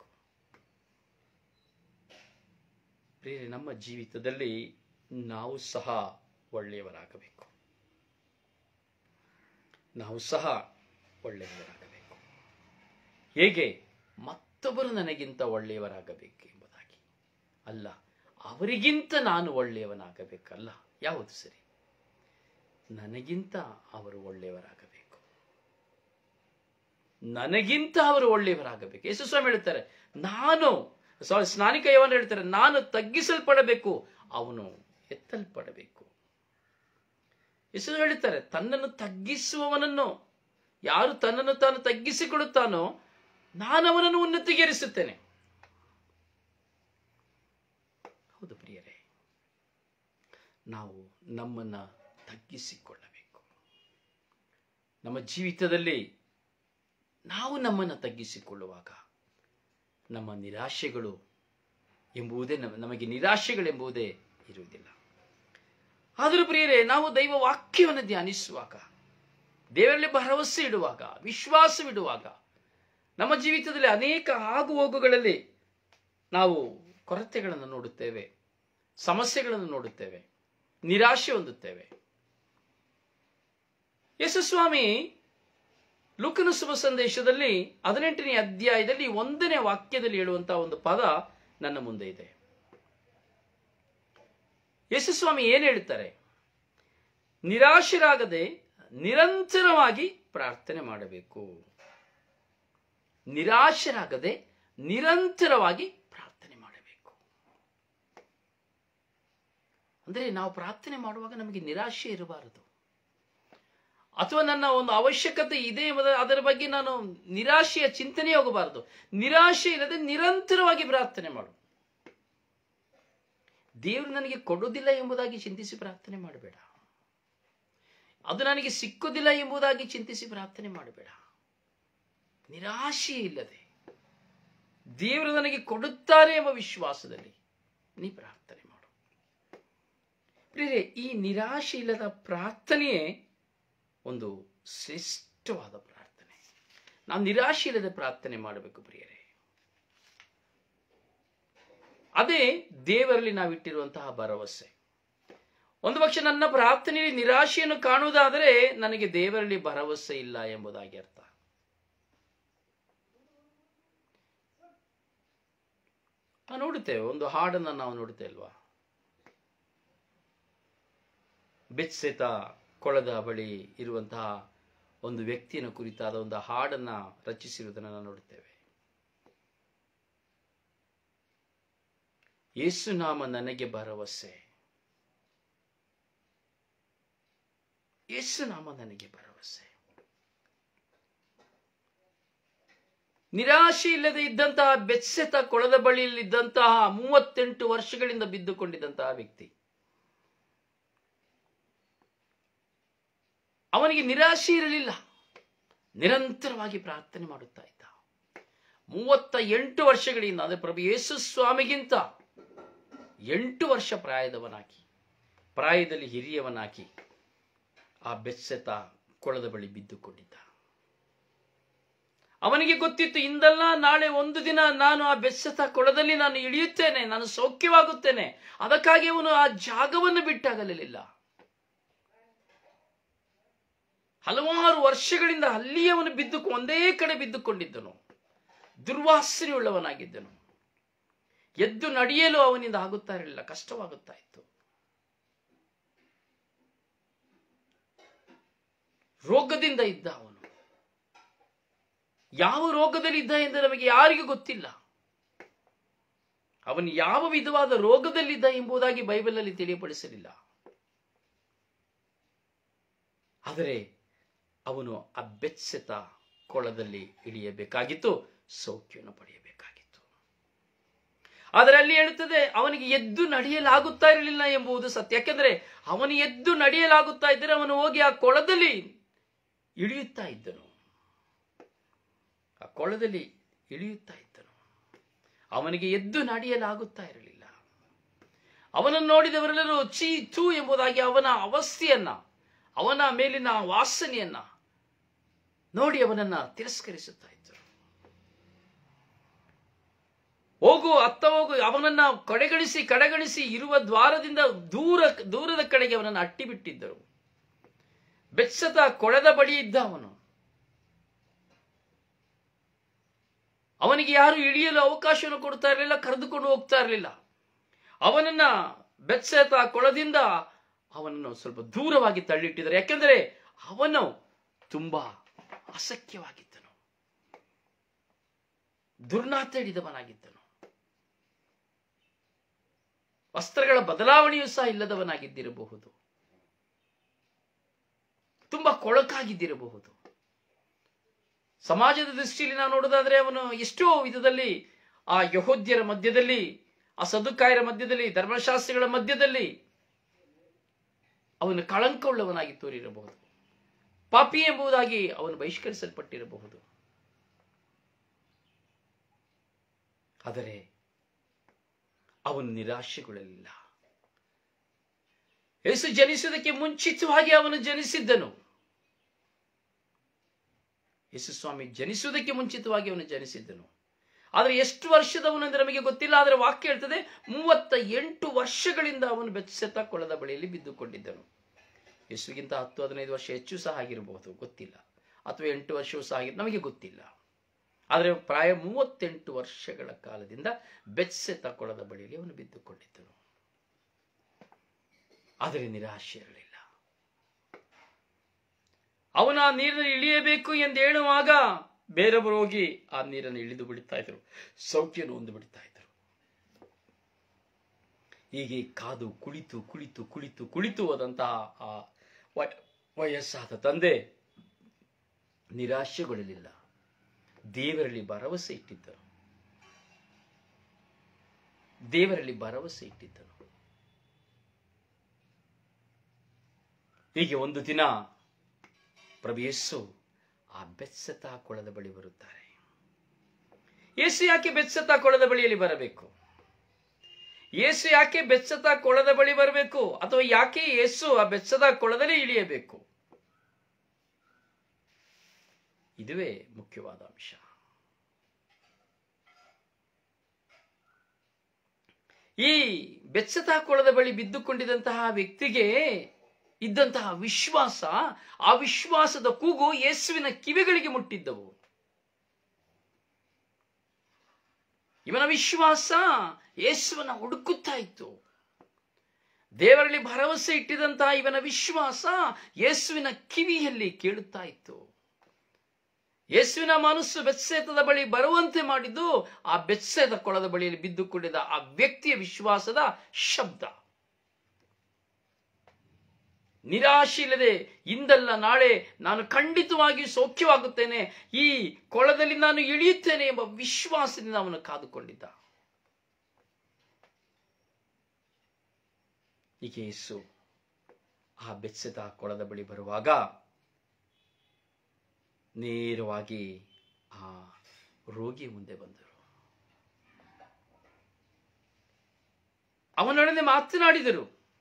ಪ್ರಿಯರೇ ನಮ್ಮ ಜೀವಿತದಲ್ಲಿ ನಾವು ಸಹ ಒಳ್ಳೆಯವರಾಗಬೇಕು ನಾವು ಸಹ ಒಳ್ಳೆಯವರಾಗಬೇಕು ಹೇಗೆ ಮತ್ತೊಬ್ಬರು ನನಗಿಂತ ಒಳ್ಳೆಯವರಾಗಬೇಕು ಎಂಬುದಾಗಿ ಅಲ್ಲ ಅವರಿಗಿಂತ ನಾನು ಒಳ್ಳೆಯವನಾಗಬೇಕಲ್ಲ ಯಾವುದು ಸರಿ ನನಗಿಂತ ಅವರು ಒಳ್ಳೆಯವರಾಗಬೇಕು ನನಗಿಂತ ಅವರು ಒಳ್ಳೆಯವರಾಗಬೇಕು ಯೇಸು ಸ್ವಾಮಿ ಹೇಳ್ತಾರೆ ನಾನು ಸಾರಿ ಸ್ನಾನಿಕ ಯವನ್ ಹೇಳ್ತಾರೆ ನಾನು ತಗ್ಗಿಸಲ್ಪಡಬೇಕು ಅವನು ಎತ್ತಲ್ಪಡಬೇಕು ಯೇಸು ಹೇಳ್ತಾರೆ ತನ್ನನ್ನು ತಗ್ಗಿಸುವವನನ್ನು ಯಾರು ತನ್ನನ್ನು ತಾನು ತಗ್ಗಿಸಿಕೊಳ್ಳುತ್ತಾನೋ ನಾನು ಅವನನ್ನು ಉನ್ನತಿಗೇರಿಸುತ್ತೇನೆ ಹೌದು ಪ್ರಿಯರೇ ನಾವು ನಮ್ಮನ್ನ ತಗ್ಗಿಸಿಕೊಳ್ಳಬೇಕು ನಮ್ಮ ಜೀವಿತದಲ್ಲಿ ನಾವು ನಮ್ಮನ್ನು ತಗ್ಗಿಸಿಕೊಳ್ಳುವಾಗ ನಮ್ಮ ನಿರಾಶೆಗಳು ಎಂಬುದೇ ನಮ- ನಮಗೆ ನಿರಾಶೆಗಳೆಂಬುದೇ ಇರುವುದಿಲ್ಲ ಆದರೂ ಪ್ರಿಯರೇ ನಾವು ದೈವ ವಾಕ್ಯವನ್ನು ಧ್ಯಾನಿಸುವಾಗ ದೇವರಲ್ಲಿ ಭರವಸೆ ಇಡುವಾಗ ವಿಶ್ವಾಸವಿಡುವಾಗ ನಮ್ಮ ಜೀವಿತದಲ್ಲಿ ಅನೇಕ ಆಗು ಹೋಗುಗಳಲ್ಲಿ ನಾವು ಕೊರತೆಗಳನ್ನು ನೋಡುತ್ತೇವೆ ಸಮಸ್ಯೆಗಳನ್ನು ನೋಡುತ್ತೇವೆ ನಿರಾಶೆ ಹೊಂದುತ್ತೇವೆ ಯೇಸುಸ್ವಾಮಿ ಲುಕನ ಶುಭ ಸಂದೇಶದಲ್ಲಿ ಹದಿನೆಂಟನೇ ಅಧ್ಯಾಯದಲ್ಲಿ ಒಂದನೇ ವಾಕ್ಯದಲ್ಲಿ ಹೇಳುವಂತಹ ಒಂದು ಪದ ನನ್ನ ಮುಂದೆ ಇದೆ ಯೇಸುಸ್ವಾಮಿ ಏನ್ ಹೇಳ್ತಾರೆ ನಿರಾಶರಾಗದೆ ನಿರಂತರವಾಗಿ ಪ್ರಾರ್ಥನೆ ಮಾಡಬೇಕು ನಿರಾಶರಾಗದೆ ನಿರಂತರವಾಗಿ ಪ್ರಾರ್ಥನೆ ಮಾಡಬೇಕು ಅಂದ್ರೆ ನಾವು ಪ್ರಾರ್ಥನೆ ಮಾಡುವಾಗ ನಮಗೆ ನಿರಾಶೆ ಇರಬಾರದು ಅಥವಾ ನನ್ನ ಒಂದು ಅವಶ್ಯಕತೆ ಇದೆ ಎಂಬುದ ಅದರ ಬಗ್ಗೆ ನಾನು ನಿರಾಶೆಯ ಚಿಂತನೆ ಹೋಗಬಾರದು ನಿರಾಶೆ ಇಲ್ಲದೆ ನಿರಂತರವಾಗಿ ಪ್ರಾರ್ಥನೆ ಮಾಡು ದೇವರು ನನಗೆ ಕೊಡುವುದಿಲ್ಲ ಎಂಬುದಾಗಿ ಚಿಂತಿಸಿ ಪ್ರಾರ್ಥನೆ ಮಾಡಬೇಡ ಅದು ನನಗೆ ಸಿಕ್ಕುವುದಿಲ್ಲ ಎಂಬುದಾಗಿ ಚಿಂತಿಸಿ ಪ್ರಾರ್ಥನೆ ಮಾಡಬೇಡ ನಿರಾಶೆ ಇಲ್ಲದೆ ದೇವರು ನನಗೆ ಕೊಡುತ್ತಾರೆ ಎಂಬ ವಿಶ್ವಾಸದಲ್ಲಿ ನೀ ಪ್ರಾರ್ಥನೆ ಮಾಡು ಪ್ರಿಯರೇ ಈ ನಿರಾಶೆ ಇಲ್ಲದ ಪ್ರಾರ್ಥನೆಯೇ ಒಂದು ಶ್ರೇಷ್ಠವಾದ ಪ್ರಾರ್ಥನೆ ನಾವು ನಿರಾಶೆ ಇಲ್ಲದೆ ಪ್ರಾರ್ಥನೆ ಮಾಡಬೇಕು ಪ್ರಿಯರೇ ಅದೇ ದೇವರಲ್ಲಿ ನಾವಿಟ್ಟಿರುವಂತಹ ಭರವಸೆ ಒಂದು ಪಕ್ಷ ನನ್ನ ಪ್ರಾರ್ಥನೆಯಲ್ಲಿ ನಿರಾಶೆಯನ್ನು ಕಾಣುವುದಾದರೆ ನನಗೆ ದೇವರಲ್ಲಿ ಭರವಸೆ ಇಲ್ಲ ಎಂಬುದಾಗಿ ಅರ್ಥ ನಾವು ನೋಡುತ್ತೇವೆ ಒಂದು ಹಾಡನ್ನು ನಾವು ನೋಡುತ್ತೇವೆ ಅಲ್ವಾ ಬೆಚ್ಚೆತ ಕೊಳದ ಬಳಿ ಇರುವಂತಹ ಒಂದು ವ್ಯಕ್ತಿಯನ್ನು ಕುರಿತಾದ ಒಂದು ಹಾಡನ್ನ ರಚಿಸಿರುವುದನ್ನು ನಾವು ನೋಡುತ್ತೇವೆ ಯೇಸು ನಾಮ ನನಗೆ ಭರವಸೆ ಯೇಸು ನಾಮ ನನಗೆ ಭರವಸೆ ನಿರಾಶೆ ಇಲ್ಲದೆ ಇದ್ದಂತಹ ಬೆಚ್ಚೆತ ಕೊಳದ ಬಳಿಯಲ್ಲಿದ್ದಂತಹ ಮೂವತ್ತೆಂಟು ವರ್ಷಗಳಿಂದ ಬಿದ್ದುಕೊಂಡಿದ್ದಂತಹ ವ್ಯಕ್ತಿ ಅವನಿಗೆ ನಿರಾಶೆ ಇರಲಿಲ್ಲ ನಿರಂತರವಾಗಿ ಪ್ರಾರ್ಥನೆ ಮಾಡುತ್ತಾ ಇದ್ದ ಮೂವತ್ತ ಎಂಟು ವರ್ಷಗಳಿಂದ ಅಂದರೆ ಪ್ರಭು ಯೇಸು ಸ್ವಾಮಿಗಿಂತ ಎಂಟು ವರ್ಷ ಪ್ರಾಯದವನಾಗಿ ಪ್ರಾಯದಲ್ಲಿ ಹಿರಿಯವನಾಗಿ ಆ ಬೆಚ್ಚೆತ ಕೊಳದ ಬಳಿ ಬಿದ್ದುಕೊಂಡಿದ್ದ ಅವನಿಗೆ ಗೊತ್ತಿತ್ತು ಇಂದಲ್ಲ ನಾಳೆ ಒಂದು ದಿನ ನಾನು ಆ ಬೆಚ್ಚತ ಕೊಳದಲ್ಲಿ ನಾನು ಇಳಿಯುತ್ತೇನೆ ನಾನು ಸೌಖ್ಯವಾಗುತ್ತೇನೆ ಅದಕ್ಕಾಗಿ ಅವನು ಆ ಜಾಗವನ್ನು ಬಿಟ್ಟಾಗಲಿಲ್ಲ ಹಲವಾರು ವರ್ಷಗಳಿಂದ ಅಲ್ಲಿಯೇ ಅವನು ಬಿದ್ದು ಒಂದೇ ಕಡೆ ಬಿದ್ದುಕೊಂಡಿದ್ದನು ದುರ್ವಾಸನೆಯುಳ್ಳವನಾಗಿದ್ದನು ಎದ್ದು ನಡೆಯಲು ಅವನಿಂದ ಆಗುತ್ತಾ ಇರಲಿಲ್ಲ ಕಷ್ಟವಾಗುತ್ತಾ ಇತ್ತು ರೋಗದಿಂದ ಇದ್ದ ಅವನು ಯಾವ ರೋಗದಲ್ಲಿ ಇದ್ದ ಎಂದು ನಮಗೆ ಯಾರಿಗೂ ಗೊತ್ತಿಲ್ಲ ಅವನು ಯಾವ ವಿಧವಾದ ರೋಗದಲ್ಲಿದ್ದ ಎಂಬುದಾಗಿ ಬೈಬಲಲ್ಲಿ ತಿಳಿಯಪಡಿಸಲಿಲ್ಲ ಆದರೆ ಅವನು ಆ ಬೆಚ್ಚೆತ ಕೊಳದಲ್ಲಿ ಇಳಿಯಬೇಕಾಗಿತ್ತು ಸೌಖ್ಯವನ್ನು ಪಡೆಯಬೇಕಾಗಿತ್ತು ಆದರೆ ಅಲ್ಲಿ ಹೇಳುತ್ತದೆ ಅವನಿಗೆ ಎದ್ದು ನಡೆಯಲಾಗುತ್ತಾ ಇರಲಿಲ್ಲ ಎಂಬುದು ಸತ್ಯ ಯಾಕೆಂದ್ರೆ ಅವನು ಎದ್ದು ನಡೆಯಲಾಗುತ್ತಾ ಇದ್ದರೆ ಅವನು ಹೋಗಿ ಆ ಕೊಳದಲ್ಲಿ ಇಳಿಯುತ್ತಾ ಇದ್ದನು ಆ ಕೊಳದಲ್ಲಿ ಇಳಿಯುತ್ತಾ ಇದ್ದನು ಅವನಿಗೆ ಎದ್ದು ನಡೆಯಲಾಗುತ್ತಾ ಇರಲಿಲ್ಲ ಅವನನ್ನು ನೋಡಿದವರೆಲ್ಲರೂ ಚೀ ಚೂ ಎಂಬುದಾಗಿ ಅವನ ಅವಸ್ಥೆಯನ್ನ ಅವನ ಮೇಲಿನ ವಾಸನೆಯನ್ನ ನೋಡಿ ಅವನನ್ನ ತಿರಸ್ಕರಿಸುತ್ತಾ ಇದ್ದರು ಹೋಗು ಅತ್ತ ಹೋಗು ಅವನನ್ನ ಕಡೆಗಣಿಸಿ ಕಡೆಗಣಿಸಿ ಇರುವ ದ್ವಾರದಿಂದ ದೂರ ದೂರದ ಕಡೆಗೆ ಅವನನ್ನು ಅಟ್ಟಿಬಿಟ್ಟಿದ್ದರು ಬೆಚ್ಚದ ಕೊಳದ ಬಳಿ ಇದ್ದ ಅವನು ಅವನಿಗೆ ಯಾರು ಇಳಿಯಲು ಅವಕಾಶವನ್ನು ಕೊಡ್ತಾ ಇರಲಿಲ್ಲ ಕರೆದುಕೊಂಡು ಹೋಗ್ತಾ ಇರಲಿಲ್ಲ ಅವನನ್ನ ಬೆಚ್ಚತ ಕೊಳದಿಂದ ಅವನನ್ನು ಸ್ವಲ್ಪ ದೂರವಾಗಿ ತಳ್ಳಿಟ್ಟಿದ್ದಾರೆ ಯಾಕೆಂದರೆ ಅವನು ತುಂಬಾ ಅಸಖ್ಯವಾಗಿದ್ದನು ದುರ್ನಾತಡಿದವನಾಗಿದ್ದನು ವಸ್ತ್ರಗಳ ಬದಲಾವಣೆಯೂ ಸಹ ಇಲ್ಲದವನಾಗಿದ್ದಿರಬಹುದು ತುಂಬಾ ಕೊಳಕಾಗಿದ್ದಿರಬಹುದು ಸಮಾಜದ ದೃಷ್ಟಿಯಲ್ಲಿ ನಾವು ನೋಡೋದಾದ್ರೆ ಅವನು ಎಷ್ಟೋ ವಿಧದಲ್ಲಿ ಆ ಯಹೋದ್ಯರ ಮಧ್ಯದಲ್ಲಿ ಆ ಸದುಕಾಯರ ಮಧ್ಯದಲ್ಲಿ ಧರ್ಮಶಾಸ್ತ್ರಿಗಳ ಮಧ್ಯದಲ್ಲಿ ಅವನು ಕಳಂಕವುಳ್ಳವನಾಗಿ ತೋರಿರಬಹುದು ಪಾಪಿ ಎಂಬುದಾಗಿ ಅವನು ಬಹಿಷ್ಕರಿಸಲ್ಪಟ್ಟಿರಬಹುದು ಆದರೆ ಅವನು ನಿರಾಶೆಗೊಳ್ಳಲಿಲ್ಲ ಯೇಸು ಜನಿಸುವುದಕ್ಕೆ ಮುಂಚಿತವಾಗಿ ಅವನು ಜನಿಸಿದ್ದನು ಯೇಸು ಸ್ವಾಮಿ ಜನಿಸುವುದಕ್ಕೆ ಮುಂಚಿತವಾಗಿ ಅವನು ಜನಿಸಿದ್ದನು ಆದರೆ ಎಷ್ಟು ವರ್ಷದವನು ಎಂದು ನಮಗೆ ಗೊತ್ತಿಲ್ಲ ಆದರೆ ವಾಕ್ಯ ಹೇಳ್ತದೆ ಮೂವತ್ತ ಎಂಟು ವರ್ಷಗಳಿಂದ ಅವನು ಬೆಚ್ಚೆತ ಕೊಳದ ಬಳಿಯಲ್ಲಿ ಬಿದ್ದುಕೊಂಡಿದ್ದನು ಯೇಸುಗಿಂತ ಹತ್ತು ಹದಿನೈದು ವರ್ಷ ಹೆಚ್ಚು ಸಹ ಆಗಿರಬಹುದು ಗೊತ್ತಿಲ್ಲ ಅಥವಾ ಎಂಟು ವರ್ಷವೂ ಸಹ ಆಗಿ ನಮಗೆ ಗೊತ್ತಿಲ್ಲ ಆದರೆ ಪ್ರಾಯ ಮೂವತ್ತೆಂಟು ವರ್ಷಗಳ ಕಾಲದಿಂದ ಬೆಚ್ಚೆತ ಕೊಳದ ಬಳಿಯಲ್ಲಿ ಅವನು ಬಿದ್ದುಕೊಂಡಿದ್ದನು ಆದರೆ ನಿರಾಶೆ ಇರಲಿಲ್ಲ ಅವನು ಆ ನೀರನ್ನು ಇಳಿಯಬೇಕು ಎಂದು ಹೇಳುವಾಗ ಬೇರೊಬ್ಬರು ಹೋಗಿ ಆ ನೀರನ್ನು ಇಳಿದು ಬಿಡುತ್ತಾ ಇದ್ರು ಸೌಖ್ಯನು ಒಂದು ಬಿಡುತ್ತಾ ಇದ್ರು ಹೀಗೆ ಕಾದು ಕುಳಿತು ಕುಳಿತು ಕುಳಿತು ಕುಳಿತು ಹೋದಂತಹ ಆ ವಯ- ವಯಸ್ಸಾದ ತಂದೆ ನಿರಾಶೆಗೊಳ್ಳಲಿಲ್ಲ ದೇವರಲ್ಲಿ ಭರವಸೆ ಇಟ್ಟಿದ್ದರು ದೇವರಲ್ಲಿ ಭರವಸೆ ಇಟ್ಟಿದ್ದರು ಹೀಗೆ ಒಂದು ದಿನ ಪ್ರಭು ಯೇಸು ಆ ಬೆಚ್ಚತ ಕೊಳದ ಬಳಿ ಬರುತ್ತಾರೆ ಯೇಸು ಯಾಕೆ ಬೆಚ್ಚತ ಕೊಳದ ಬಳಿಯಲ್ಲಿ ಬರಬೇಕು ಯೇಸು ಯಾಕೆ ಬೆಚ್ಚತ ಕೊಳದ ಬಳಿ ಬರಬೇಕು ಅಥವಾ ಯಾಕೆ ಯೇಸು ಆ ಬೆಚ್ಚದ ಕೊಳದಲ್ಲಿ ಇಳಿಯಬೇಕು ಇದುವೇ ಮುಖ್ಯವಾದ ಅಂಶ ಈ ಬೆಚ್ಚತ ಕೊಳದ ಬಳಿ ಬಿದ್ದುಕೊಂಡಿದ್ದಂತಹ ವ್ಯಕ್ತಿಗೆ ಇದ್ದಂತಹ ವಿಶ್ವಾಸ ಆ ವಿಶ್ವಾಸದ ಕೂಗು ಯೇಸುವಿನ ಕಿವಿಗಳಿಗೆ ಮುಟ್ಟಿದ್ದವು ಇವನ ವಿಶ್ವಾಸ ಯೇಸುವನ್ನ ಹುಡುಕುತ್ತಾ ಇತ್ತು ದೇವರಲ್ಲಿ ಭರವಸೆ ಇಟ್ಟಿದಂತಹ ಇವನ ವಿಶ್ವಾಸ ಯೇಸುವಿನ ಕಿವಿಯಲ್ಲಿ ಕೇಳುತ್ತಾ ಇತ್ತು ಯೇಸುವಿನ ಮನಸ್ಸು ಬೆತ್ಸೇತದ ಬಳಿ ಬರುವಂತೆ ಮಾಡಿದ್ದು ಆ ಬೆತ್ಸೇದ ಕೊಳದ ಬಳಿಯಲ್ಲಿ ಬಿದ್ದು ಕುಡಿದ ಆ ವ್ಯಕ್ತಿಯ ವಿಶ್ವಾಸದ ಶಬ್ದ ನಿರಾಶೆ ಇಲ್ಲದೆ ಇಂದಲ್ಲ ನಾಳೆ ನಾನು ಖಂಡಿತವಾಗಿ ಸೌಖ್ಯವಾಗುತ್ತೇನೆ ಈ ಕೊಳದಲ್ಲಿ ನಾನು ಇಳಿಯುತ್ತೇನೆ ಎಂಬ ವಿಶ್ವಾಸದಿಂದ ಅವನು ಕಾದುಕೊಂಡಿದ್ದ ಈಗ ಯೇಸು ಆ ಬೆಚ್ಚದ ಕೊಳದ ಬಳಿ ಬರುವಾಗ ನೇರವಾಗಿ ಆ ರೋಗಿ ಮುಂದೆ ಬಂದರು ಅವನೊಡನೆ ಮಾತನಾಡಿದರು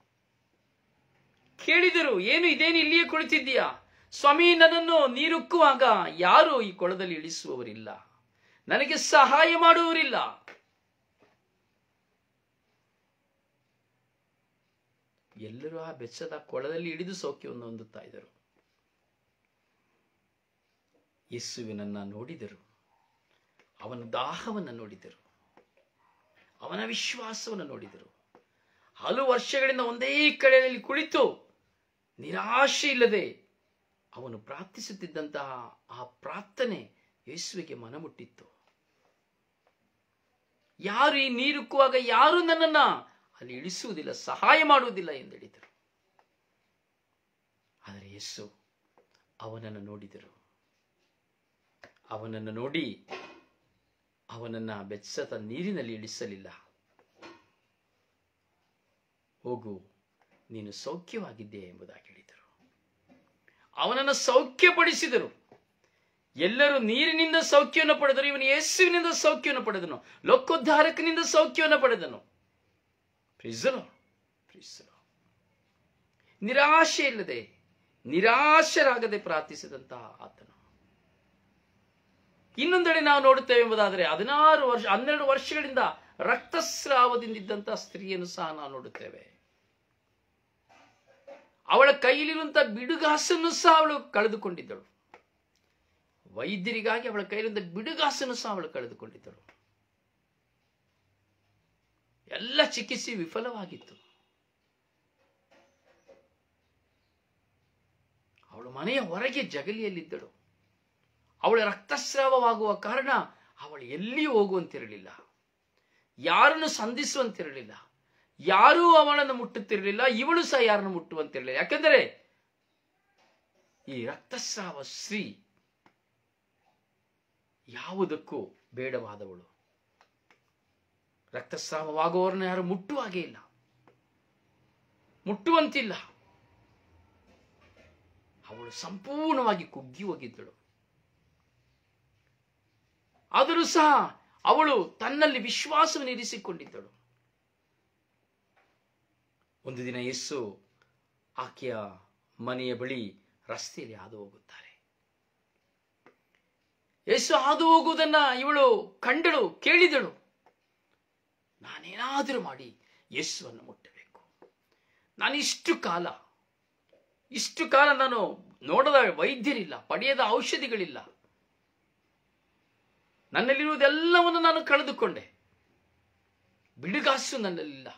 ಕೇಳಿದರು ಏನು ಇದೇನು ಇಲ್ಲಿಯೇ ಕುಳಿತಿದ್ದೀಯಾ ಸ್ವಾಮಿ ನನ್ನನ್ನು ನೀರುಕ್ಕುವಾಗ ಯಾರು ಈ ಕೊಳದಲ್ಲಿ ಇಳಿಸುವವರಿಲ್ಲ ನನಗೆ ಸಹಾಯ ಮಾಡುವವರಿಲ್ಲ ಎಲ್ಲರೂ ಆ ಬೆಚ್ಚದ ಕೊಳದಲ್ಲಿ ಇಳಿದು ಸೌಖ್ಯವನ್ನು ಹೊಂದುತ್ತಾ ಇದ್ದರು ಯೇಸುವಿನನ್ನ ನೋಡಿದರು ಅವನ ದಾಹವನ್ನು ನೋಡಿದರು ಅವನ ವಿಶ್ವಾಸವನ್ನು ನೋಡಿದರು ಹಲವು ವರ್ಷಗಳಿಂದ ಒಂದೇ ಕಡೆಯಲ್ಲಿ ಕುಳಿತು ನಿರಾಶೆ ಇಲ್ಲದೆ ಅವನು ಪ್ರಾರ್ಥಿಸುತ್ತಿದ್ದಂತಹ ಆ ಪ್ರಾರ್ಥನೆ ಯೇಸುವಿಗೆ ಮನಮುಟ್ಟಿತ್ತು ಯಾರು ಈ ನೀರುಕ್ಕುವಾಗ ಯಾರು ನನ್ನನ್ನ ಅಲ್ಲಿ ಇಳಿಸುವುದಿಲ್ಲ ಸಹಾಯ ಮಾಡುವುದಿಲ್ಲ ಎಂದು ಹೇಳಿದರು ಆದರೆ ಯೇಸು ಅವನನ್ನು ನೋಡಿದರು ಅವನನ್ನು ನೋಡಿ ಅವನನ್ನ ಬೆಚ್ಚದ ನೀರಿನಲ್ಲಿ ಇಳಿಸಲಿಲ್ಲ ಹೋಗು ನೀನು ಸೌಖ್ಯವಾಗಿದ್ದೆ ಎಂಬುದಾಗಿ ಹೇಳಿದರು ಅವನನ್ನು ಸೌಖ್ಯಪಡಿಸಿದರು ಎಲ್ಲರೂ ನೀರಿನಿಂದ ಸೌಖ್ಯವನ್ನು ಪಡೆದರು ಇವನು ಯೇಸುವಿನಿಂದ ಸೌಖ್ಯವನ್ನು ಪಡೆದನು ಲೋಕೋದ್ಧಾರಕನಿಂದ ಸೌಖ್ಯವನ್ನು ಪಡೆದನು ಪ್ರಿಸಲೋ ಪ್ರಿಸಲೋ ನಿರಾಶೆ ಇಲ್ಲದೆ ನಿರಾಶರಾಗದೆ ಪ್ರಾರ್ಥಿಸಿದಂತಹ ಆತನು ಇನ್ನೊಂದೆಡೆ ನಾವು ನೋಡುತ್ತೇವೆ ಎಂಬುದಾದರೆ ಹದಿನಾರು ವರ್ಷ ಹನ್ನೆರಡು ವರ್ಷಗಳಿಂದ ರಕ್ತಸ್ರಾವದಿಂದಿದ್ದಂತಹ ಸ್ತ್ರೀಯನ್ನು ಸಹ ನಾವು ನೋಡುತ್ತೇವೆ ಅವಳ ಕೈಯಲ್ಲಿರುವಂತಹ ಬಿಡುಗಾಸನ್ನು ಸಹ ಅವಳು ಕಳೆದುಕೊಂಡಿದ್ದಳು ವೈದ್ಯರಿಗಾಗಿ ಅವಳ ಕೈಲಿರುವಂತ ಬಿಡುಗಾಸನ್ನು ಸಹ ಅವಳು ಕಳೆದುಕೊಂಡಿದ್ದಳು ಎಲ್ಲ ಚಿಕಿತ್ಸೆ ವಿಫಲವಾಗಿತ್ತು ಅವಳು ಮನೆಯ ಹೊರಗೆ ಜಗಲಿಯಲ್ಲಿದ್ದಳು ಅವಳ ರಕ್ತಸ್ರಾವವಾಗುವ ಕಾರಣ ಅವಳು ಎಲ್ಲಿ ಹೋಗುವಂತಿರಲಿಲ್ಲ ಯಾರನ್ನು ಸಂಧಿಸುವಂತಿರಲಿಲ್ಲ ಯಾರೂ ಅವಳನ್ನು ಮುಟ್ಟುತ್ತಿರಲಿಲ್ಲ ಇವಳು ಸಹ ಯಾರನ್ನು ಮುಟ್ಟುವಂತಿರಲಿಲ್ಲ ಯಾಕೆಂದರೆ ಈ ರಕ್ತಸ್ರಾವ ಸ್ತ್ರೀ ಯಾವುದಕ್ಕೂ ಬೇಡವಾದವಳು ರಕ್ತಸ್ರಾವವಾಗುವವರನ್ನ ಯಾರು ಮುಟ್ಟುವ ಹಾಗೆ ಇಲ್ಲ ಮುಟ್ಟುವಂತಿಲ್ಲ ಅವಳು ಸಂಪೂರ್ಣವಾಗಿ ಕುಗ್ಗಿ ಹೋಗಿದ್ದಳು ಆದರೂ ಸಹ ಅವಳು ತನ್ನಲ್ಲಿ ವಿಶ್ವಾಸವನ್ನು ಇರಿಸಿಕೊಂಡಿದ್ದಳು ಒಂದು ದಿನ ಯೇಸು ಆಕೆಯ ಮನೆಯ ಬಳಿ ರಸ್ತೆಯಲ್ಲಿ ಹಾದು ಹೋಗುತ್ತಾರೆ ಯೇಸು ಹಾದು ಹೋಗುವುದನ್ನ ಇವಳು ಕಂಡಳು ಕೇಳಿದಳು ನಾನೇನಾದರೂ ಮಾಡಿ ಯೇಸುವನ್ನು ಮುಟ್ಟಬೇಕು ನಾನು ಇಷ್ಟು ಕಾಲ ಇಷ್ಟು ಕಾಲ ನಾನು ನೋಡದ ವೈದ್ಯರಿಲ್ಲ ಪಡೆಯದ ಔಷಧಿಗಳಿಲ್ಲ ನನ್ನಲ್ಲಿರುವುದೆಲ್ಲವನ್ನು ನಾನು ಕಳೆದುಕೊಂಡೆ ಬಿಡುಗಾಸು ನನ್ನಲ್ಲಿಲ್ಲ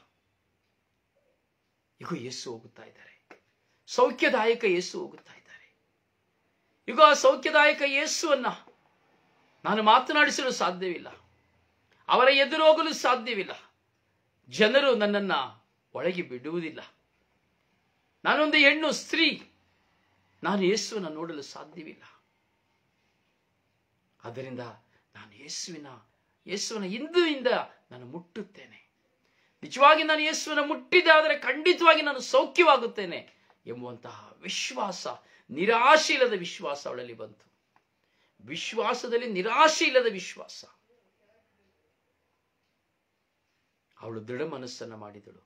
ಈಗ ಯೇಸು ಹೋಗುತ್ತಾ ಇದ್ದಾರೆ ಸೌಖ್ಯದಾಯಕ ಯೇಸು ಹೋಗುತ್ತಾ ಇದ್ದಾರೆ ಈಗ ಆ ಸೌಖ್ಯದಾಯಕ ಯೇಸುವನ್ನ ನಾನು ಮಾತನಾಡಿಸಲು ಸಾಧ್ಯವಿಲ್ಲ ಅವರ ಎದುರು ಹೋಗಲು ಸಾಧ್ಯವಿಲ್ಲ ಜನರು ನನ್ನನ್ನ ಒಳಗೆ ಬಿಡುವುದಿಲ್ಲ ನಾನೊಂದು ಹೆಣ್ಣು ಸ್ತ್ರೀ ನಾನು ಯೇಸುವನ್ನು ನೋಡಲು ಸಾಧ್ಯವಿಲ್ಲ ಆದ್ದರಿಂದ ನಾನು ಯೇಸುವಿನ ಯೇಸುವಿನ ಹಿಂದುವಿಂದ ನಾನು ಮುಟ್ಟುತ್ತೇನೆ ನಿಜವಾಗಿ ನಾನು ಯೇಸುವಿನ ಮುಟ್ಟಿದ್ದಾದರೆ ಖಂಡಿತವಾಗಿ ನಾನು ಸೌಖ್ಯವಾಗುತ್ತೇನೆ ಎಂಬುವಂತಹ ವಿಶ್ವಾಸ ನಿರಾಶೆ ಇಲ್ಲದ ವಿಶ್ವಾಸ ಅವಳಲ್ಲಿ ಬಂತು ವಿಶ್ವಾಸದಲ್ಲಿ ನಿರಾಶೆ ಇಲ್ಲದ ವಿಶ್ವಾಸ ಅವಳು ದೃಢ ಮನಸ್ಸನ್ನ ಮಾಡಿದಳು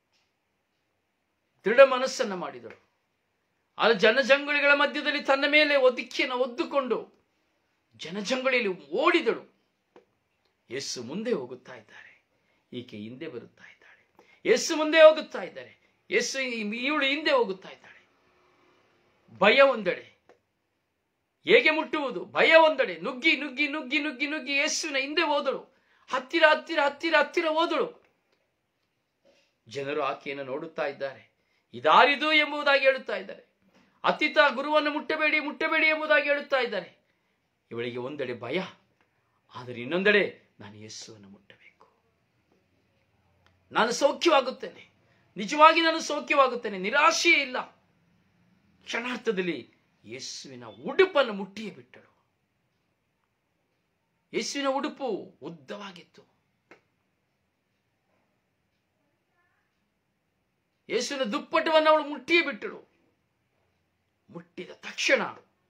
ದೃಢ ಮನಸ್ಸನ್ನ ಮಾಡಿದಳು ಆ ಜನಜಂಗುಳಿಗಳ ಮಧ್ಯದಲ್ಲಿ ತನ್ನ ಮೇಲೆ ಒದಿಕೆಯನ್ನು ಒದ್ದುಕೊಂಡು ಜನಜಂಗುಳಿಯಲ್ಲಿ ಓಡಿದಳು ಯೇಸು ಮುಂದೆ ಹೋಗುತ್ತಾ ಇದ್ದಾರೆ ಈಕೆ ಹಿಂದೆ ಬರುತ್ತಾ ಇದ್ದಾಳೆ ಯೇಸು ಮುಂದೆ ಹೋಗುತ್ತಾ ಇದ್ದಾರೆ ಯೇಸು ಇವಳು ಹಿಂದೆ ಹೋಗುತ್ತಾ ಇದ್ದಾಳೆ ಭಯ ಒಂದೆಡೆ ಹೇಗೆ ಮುಟ್ಟುವುದು ಭಯ ಒಂದೆಡೆ ನುಗ್ಗಿ ನುಗ್ಗಿ ನುಗ್ಗಿ ನುಗ್ಗಿ ನುಗ್ಗಿ ಯೇಸುವಿನ ಹಿಂದೆ ಹೋದಳು ಹತ್ತಿರ ಹತ್ತಿರ ಹತ್ತಿರ ಹತ್ತಿರ ಹೋದಳು ಜನರು ಆಕೆಯನ್ನು ನೋಡುತ್ತಾ ಇದ್ದಾರೆ ಇದಾರಿದು ಎಂಬುದಾಗಿ ಹೇಳುತ್ತಾ ಇದ್ದಾರೆ ಅತಿತ ಗುರುವನ್ನು ಮುಟ್ಟಬೇಡಿ ಮುಟ್ಟಬೇಡಿ ಎಂಬುದಾಗಿ ಹೇಳುತ್ತಾ ಇದ್ದಾರೆ ಇವಳಿಗೆ ಒಂದೆಡೆ ಭಯ ಆದರೆ ಇನ್ನೊಂದೆಡೆ ನಾನು ಯೇಸುವನ್ನು ಮುಟ್ಟಬೇಕು ನಾನು ಸೌಖ್ಯವಾಗುತ್ತೇನೆ ನಿಜವಾಗಿ ನಾನು ಸೌಖ್ಯವಾಗುತ್ತೇನೆ ನಿರಾಶೆಯೇ ಇಲ್ಲ ಕ್ಷಣಾರ್ಥದಲ್ಲಿ ಯೇಸುವಿನ ಉಡುಪನ್ನು ಮುಟ್ಟಿಯೇ ಬಿಟ್ಟಳು ಯೇಸುವಿನ ಉಡುಪು ಉದ್ದವಾಗಿತ್ತು ಯೇಸುವಿನ ದುಪ್ಪಟವನ್ನು ಅವಳು ಮುಟ್ಟಿಯೇ ಬಿಟ್ಟಳು ಮುಟ್ಟಿದ ತಕ್ಷಣ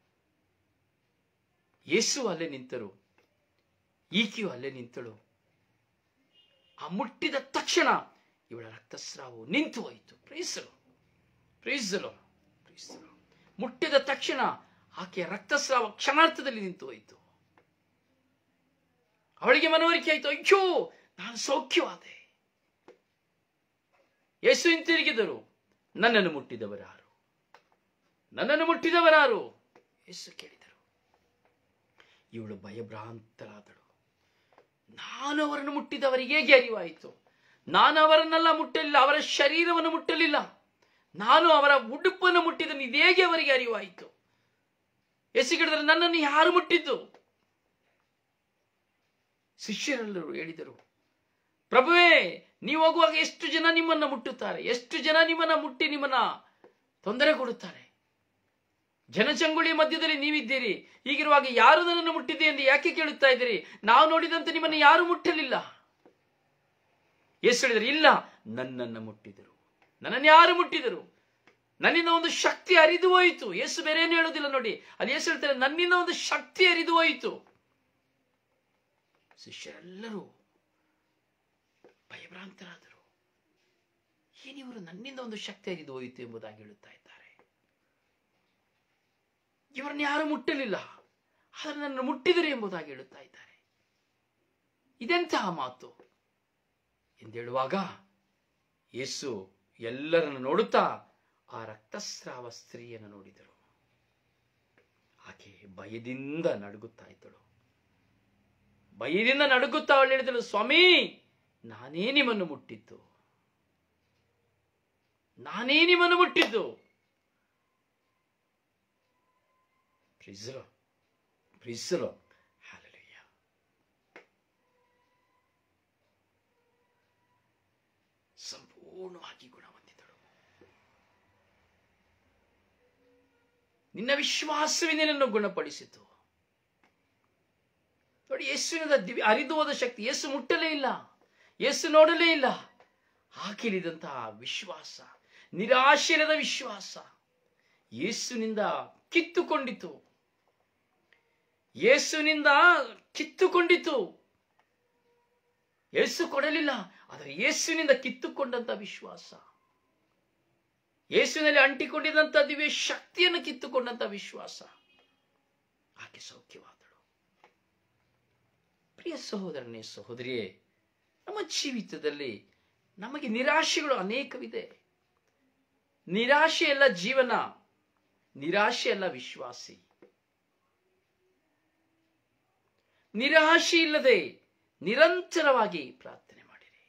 ಯೇಸು ಅಲ್ಲೇ ನಿಂತರು ಈಕೆಯು ಅಲ್ಲೇ ನಿಂತಳು ಆ ಮುಟ್ಟಿದ ತಕ್ಷಣ ಇವಳ ರಕ್ತಸ್ರಾವವು ನಿಂತು ಹೋಯಿತು ಪ್ರೀಸಲು ಪ್ರೀಸಲು ಪ್ರೀಸಲು ಮುಟ್ಟಿದ ತಕ್ಷಣ ಆಕೆಯ ರಕ್ತಸ್ರಾವ ಕ್ಷಣಾರ್ಥದಲ್ಲಿ ನಿಂತು ಹೋಯಿತು ಅವಳಿಗೆ ಮನವರಿಕೆ ಆಯಿತು ಅಯ್ಯೋ ನಾನು ಸೌಖ್ಯವಾದೆ ಯೇಸು ಹಿಂತಿರುಗಿದರು ನನ್ನನ್ನು ಮುಟ್ಟಿದವರಾರು ನನ್ನನ್ನು ಮುಟ್ಟಿದವರಾರು ಯೇಸು ಕೇಳಿದರು ಇವಳು ಭಯಭ್ರಾಂತರಾದಳು ನಾನು ಅವರನ್ನು ಮುಟ್ಟಿದವರಿಗೆ ಹೇಗೆ ಅರಿವಾಯಿತು ನಾನು ಅವರನ್ನೆಲ್ಲ ಮುಟ್ಟಲಿಲ್ಲ ಅವರ ಶರೀರವನ್ನು ಮುಟ್ಟಲಿಲ್ಲ ನಾನು ಅವರ ಉಡುಪನ್ನು ಮುಟ್ಟಿದ್ದನ್ನು ಇದೇಗೆ ಅವರಿಗೆ ಅರಿವಾಯಿತು ಎಸಿಗಿಡಿದರೆ ನನ್ನನ್ನು ಯಾರು ಮುಟ್ಟಿದ್ದು ಶಿಷ್ಯರೆಲ್ಲರೂ ಹೇಳಿದರು ಪ್ರಭುವೇ ನೀವು ಹೋಗುವಾಗ ಎಷ್ಟು ಜನ ನಿಮ್ಮನ್ನ ಮುಟ್ಟುತ್ತಾರೆ ಎಷ್ಟು ಜನ ನಿಮ್ಮನ್ನ ಮುಟ್ಟಿ ನಿಮ್ಮನ್ನ ತೊಂದರೆ ಕೊಡುತ್ತಾರೆ ಜನಚಂಗುಳಿ ಮಧ್ಯದಲ್ಲಿ ನೀವಿದ್ದೀರಿ ಹೀಗಿರುವಾಗ ಯಾರು ನನ್ನನ್ನು ಮುಟ್ಟಿದೆ ಎಂದು ಯಾಕೆ ಕೇಳುತ್ತಾ ಇದ್ದೀರಿ ನಾವು ನೋಡಿದಂತೆ ನಿಮ್ಮನ್ನು ಯಾರು ಮುಟ್ಟಲಿಲ್ಲ ಯೇಸು ಹೇಳಿದರು ಇಲ್ಲ ನನ್ನನ್ನು ಮುಟ್ಟಿದರು ನನ್ನನ್ನು ಯಾರು ಮುಟ್ಟಿದರು ನನ್ನಿಂದ ಒಂದು ಶಕ್ತಿ ಹರಿದು ಹೋಯಿತು ಯೇಸು ಬೇರೆ ಏನು ಹೇಳುವುದಿಲ್ಲ ನೋಡಿ ಅಲ್ಲಿ ಯೇಸು ಹೇಳ್ತಾರೆ ನನ್ನಿಂದ ಒಂದು ಶಕ್ತಿ ಹರಿದು ಹೋಯಿತು ಶಿಷ್ಯರೆಲ್ಲರೂ ಭಯಭ್ರಾಂತರಾದರು ಏನಿವರು ನನ್ನಿಂದ ಒಂದು ಶಕ್ತಿ ಹರಿದು ಹೋಯಿತು ಎಂಬುದಾಗಿ ಹೇಳುತ್ತಾ ಇದ್ದಾರೆ ಇವರನ್ನು ಯಾರು ಮುಟ್ಟಲಿಲ್ಲ ಆದರೆ ನನ್ನ ಮುಟ್ಟಿದರು ಎಂಬುದಾಗಿ ಹೇಳುತ್ತಾ ಇದ್ದಾರೆ ಇದೆಂತಹ ಮಾತು ಎಂದೇಳುವಾಗ ಯೇಸು ಎಲ್ಲರನ್ನು ನೋಡುತ್ತಾ ಆ ರಕ್ತಸ್ರಾವ ಸ್ತ್ರೀಯನ್ನು ನೋಡಿದರು ಆಕೆ ಭಯದಿಂದ ನಡುಗುತ್ತಾ ಇದ್ದಳು ಭಯದಿಂದ ನಡುಗುತ್ತಾ ಅವಳು ಹೇಳಿದಳು ಸ್ವಾಮಿ ನಾನೇ ನಿಮ್ಮನ್ನು ಮುಟ್ಟಿದ್ದು ನಾನೇ ನಿಮ್ಮನ್ನು ಮುಟ್ಟಿದ್ದು ಪ್ರಿಸಲೋ ಪ್ರಿಸಲೋ ಹಾಲೆಲೂಯ ಸಂಪೂರ್ಣವಾಗಿ ಗುಣ ಹೊಂದಿದಳು ನಿನ್ನ ವಿಶ್ವಾಸವೇ ನಿನ್ನನ್ನು ಗುಣಪಡಿಸಿತು ನೋಡಿ ಯೇಸುವಿನ ದಿವ್ಯ ಹರಿದು ಹೋದ ಶಕ್ತಿ ಯೇಸು ಮುಟ್ಟಲೇ ಇಲ್ಲ ಯೇಸು ನೋಡಲೇ ಇಲ್ಲ ಹಾಕಿಲಿದಂತಹ ವಿಶ್ವಾಸ ನಿರಾಶೆರದ ವಿಶ್ವಾಸ ಯೇಸುನಿಂದ ಕಿತ್ತುಕೊಂಡಿತು ಯೇಸುನಿಂದ ಕಿತ್ತುಕೊಂಡಿತು ಯೇಸು ಕೊಡಲಿಲ್ಲ ಆದರೆ ಯೇಸುವಿನಿಂದ ಕಿತ್ತುಕೊಂಡಂತ ವಿಶ್ವಾಸ ಯೇಸುವಿನಲ್ಲಿ ಅಂಟಿಕೊಂಡಿದ್ದಂತ ದಿವ್ಯ ಶಕ್ತಿಯನ್ನು ಕಿತ್ತುಕೊಂಡಂತ ವಿಶ್ವಾಸ ಆಕೆ ಸೌಖ್ಯವಾದಳು ಪ್ರಿಯ ಸಹೋದರನೇ ಸಹೋದರಿಯೇ ನಮ್ಮ ಜೀವಿತದಲ್ಲಿ ನಮಗೆ ನಿರಾಶೆಗಳು ಅನೇಕವಿದೆ ನಿರಾಶೆ ಎಲ್ಲ ಜೀವನ ನಿರಾಶೆ ಅಲ್ಲ ವಿಶ್ವಾಸಿ ನಿರಾಶೆ ಇಲ್ಲದೆ ನಿರಂತರವಾಗಿ ಪ್ರಾರ್ಥನೆ ಮಾಡಿರಿ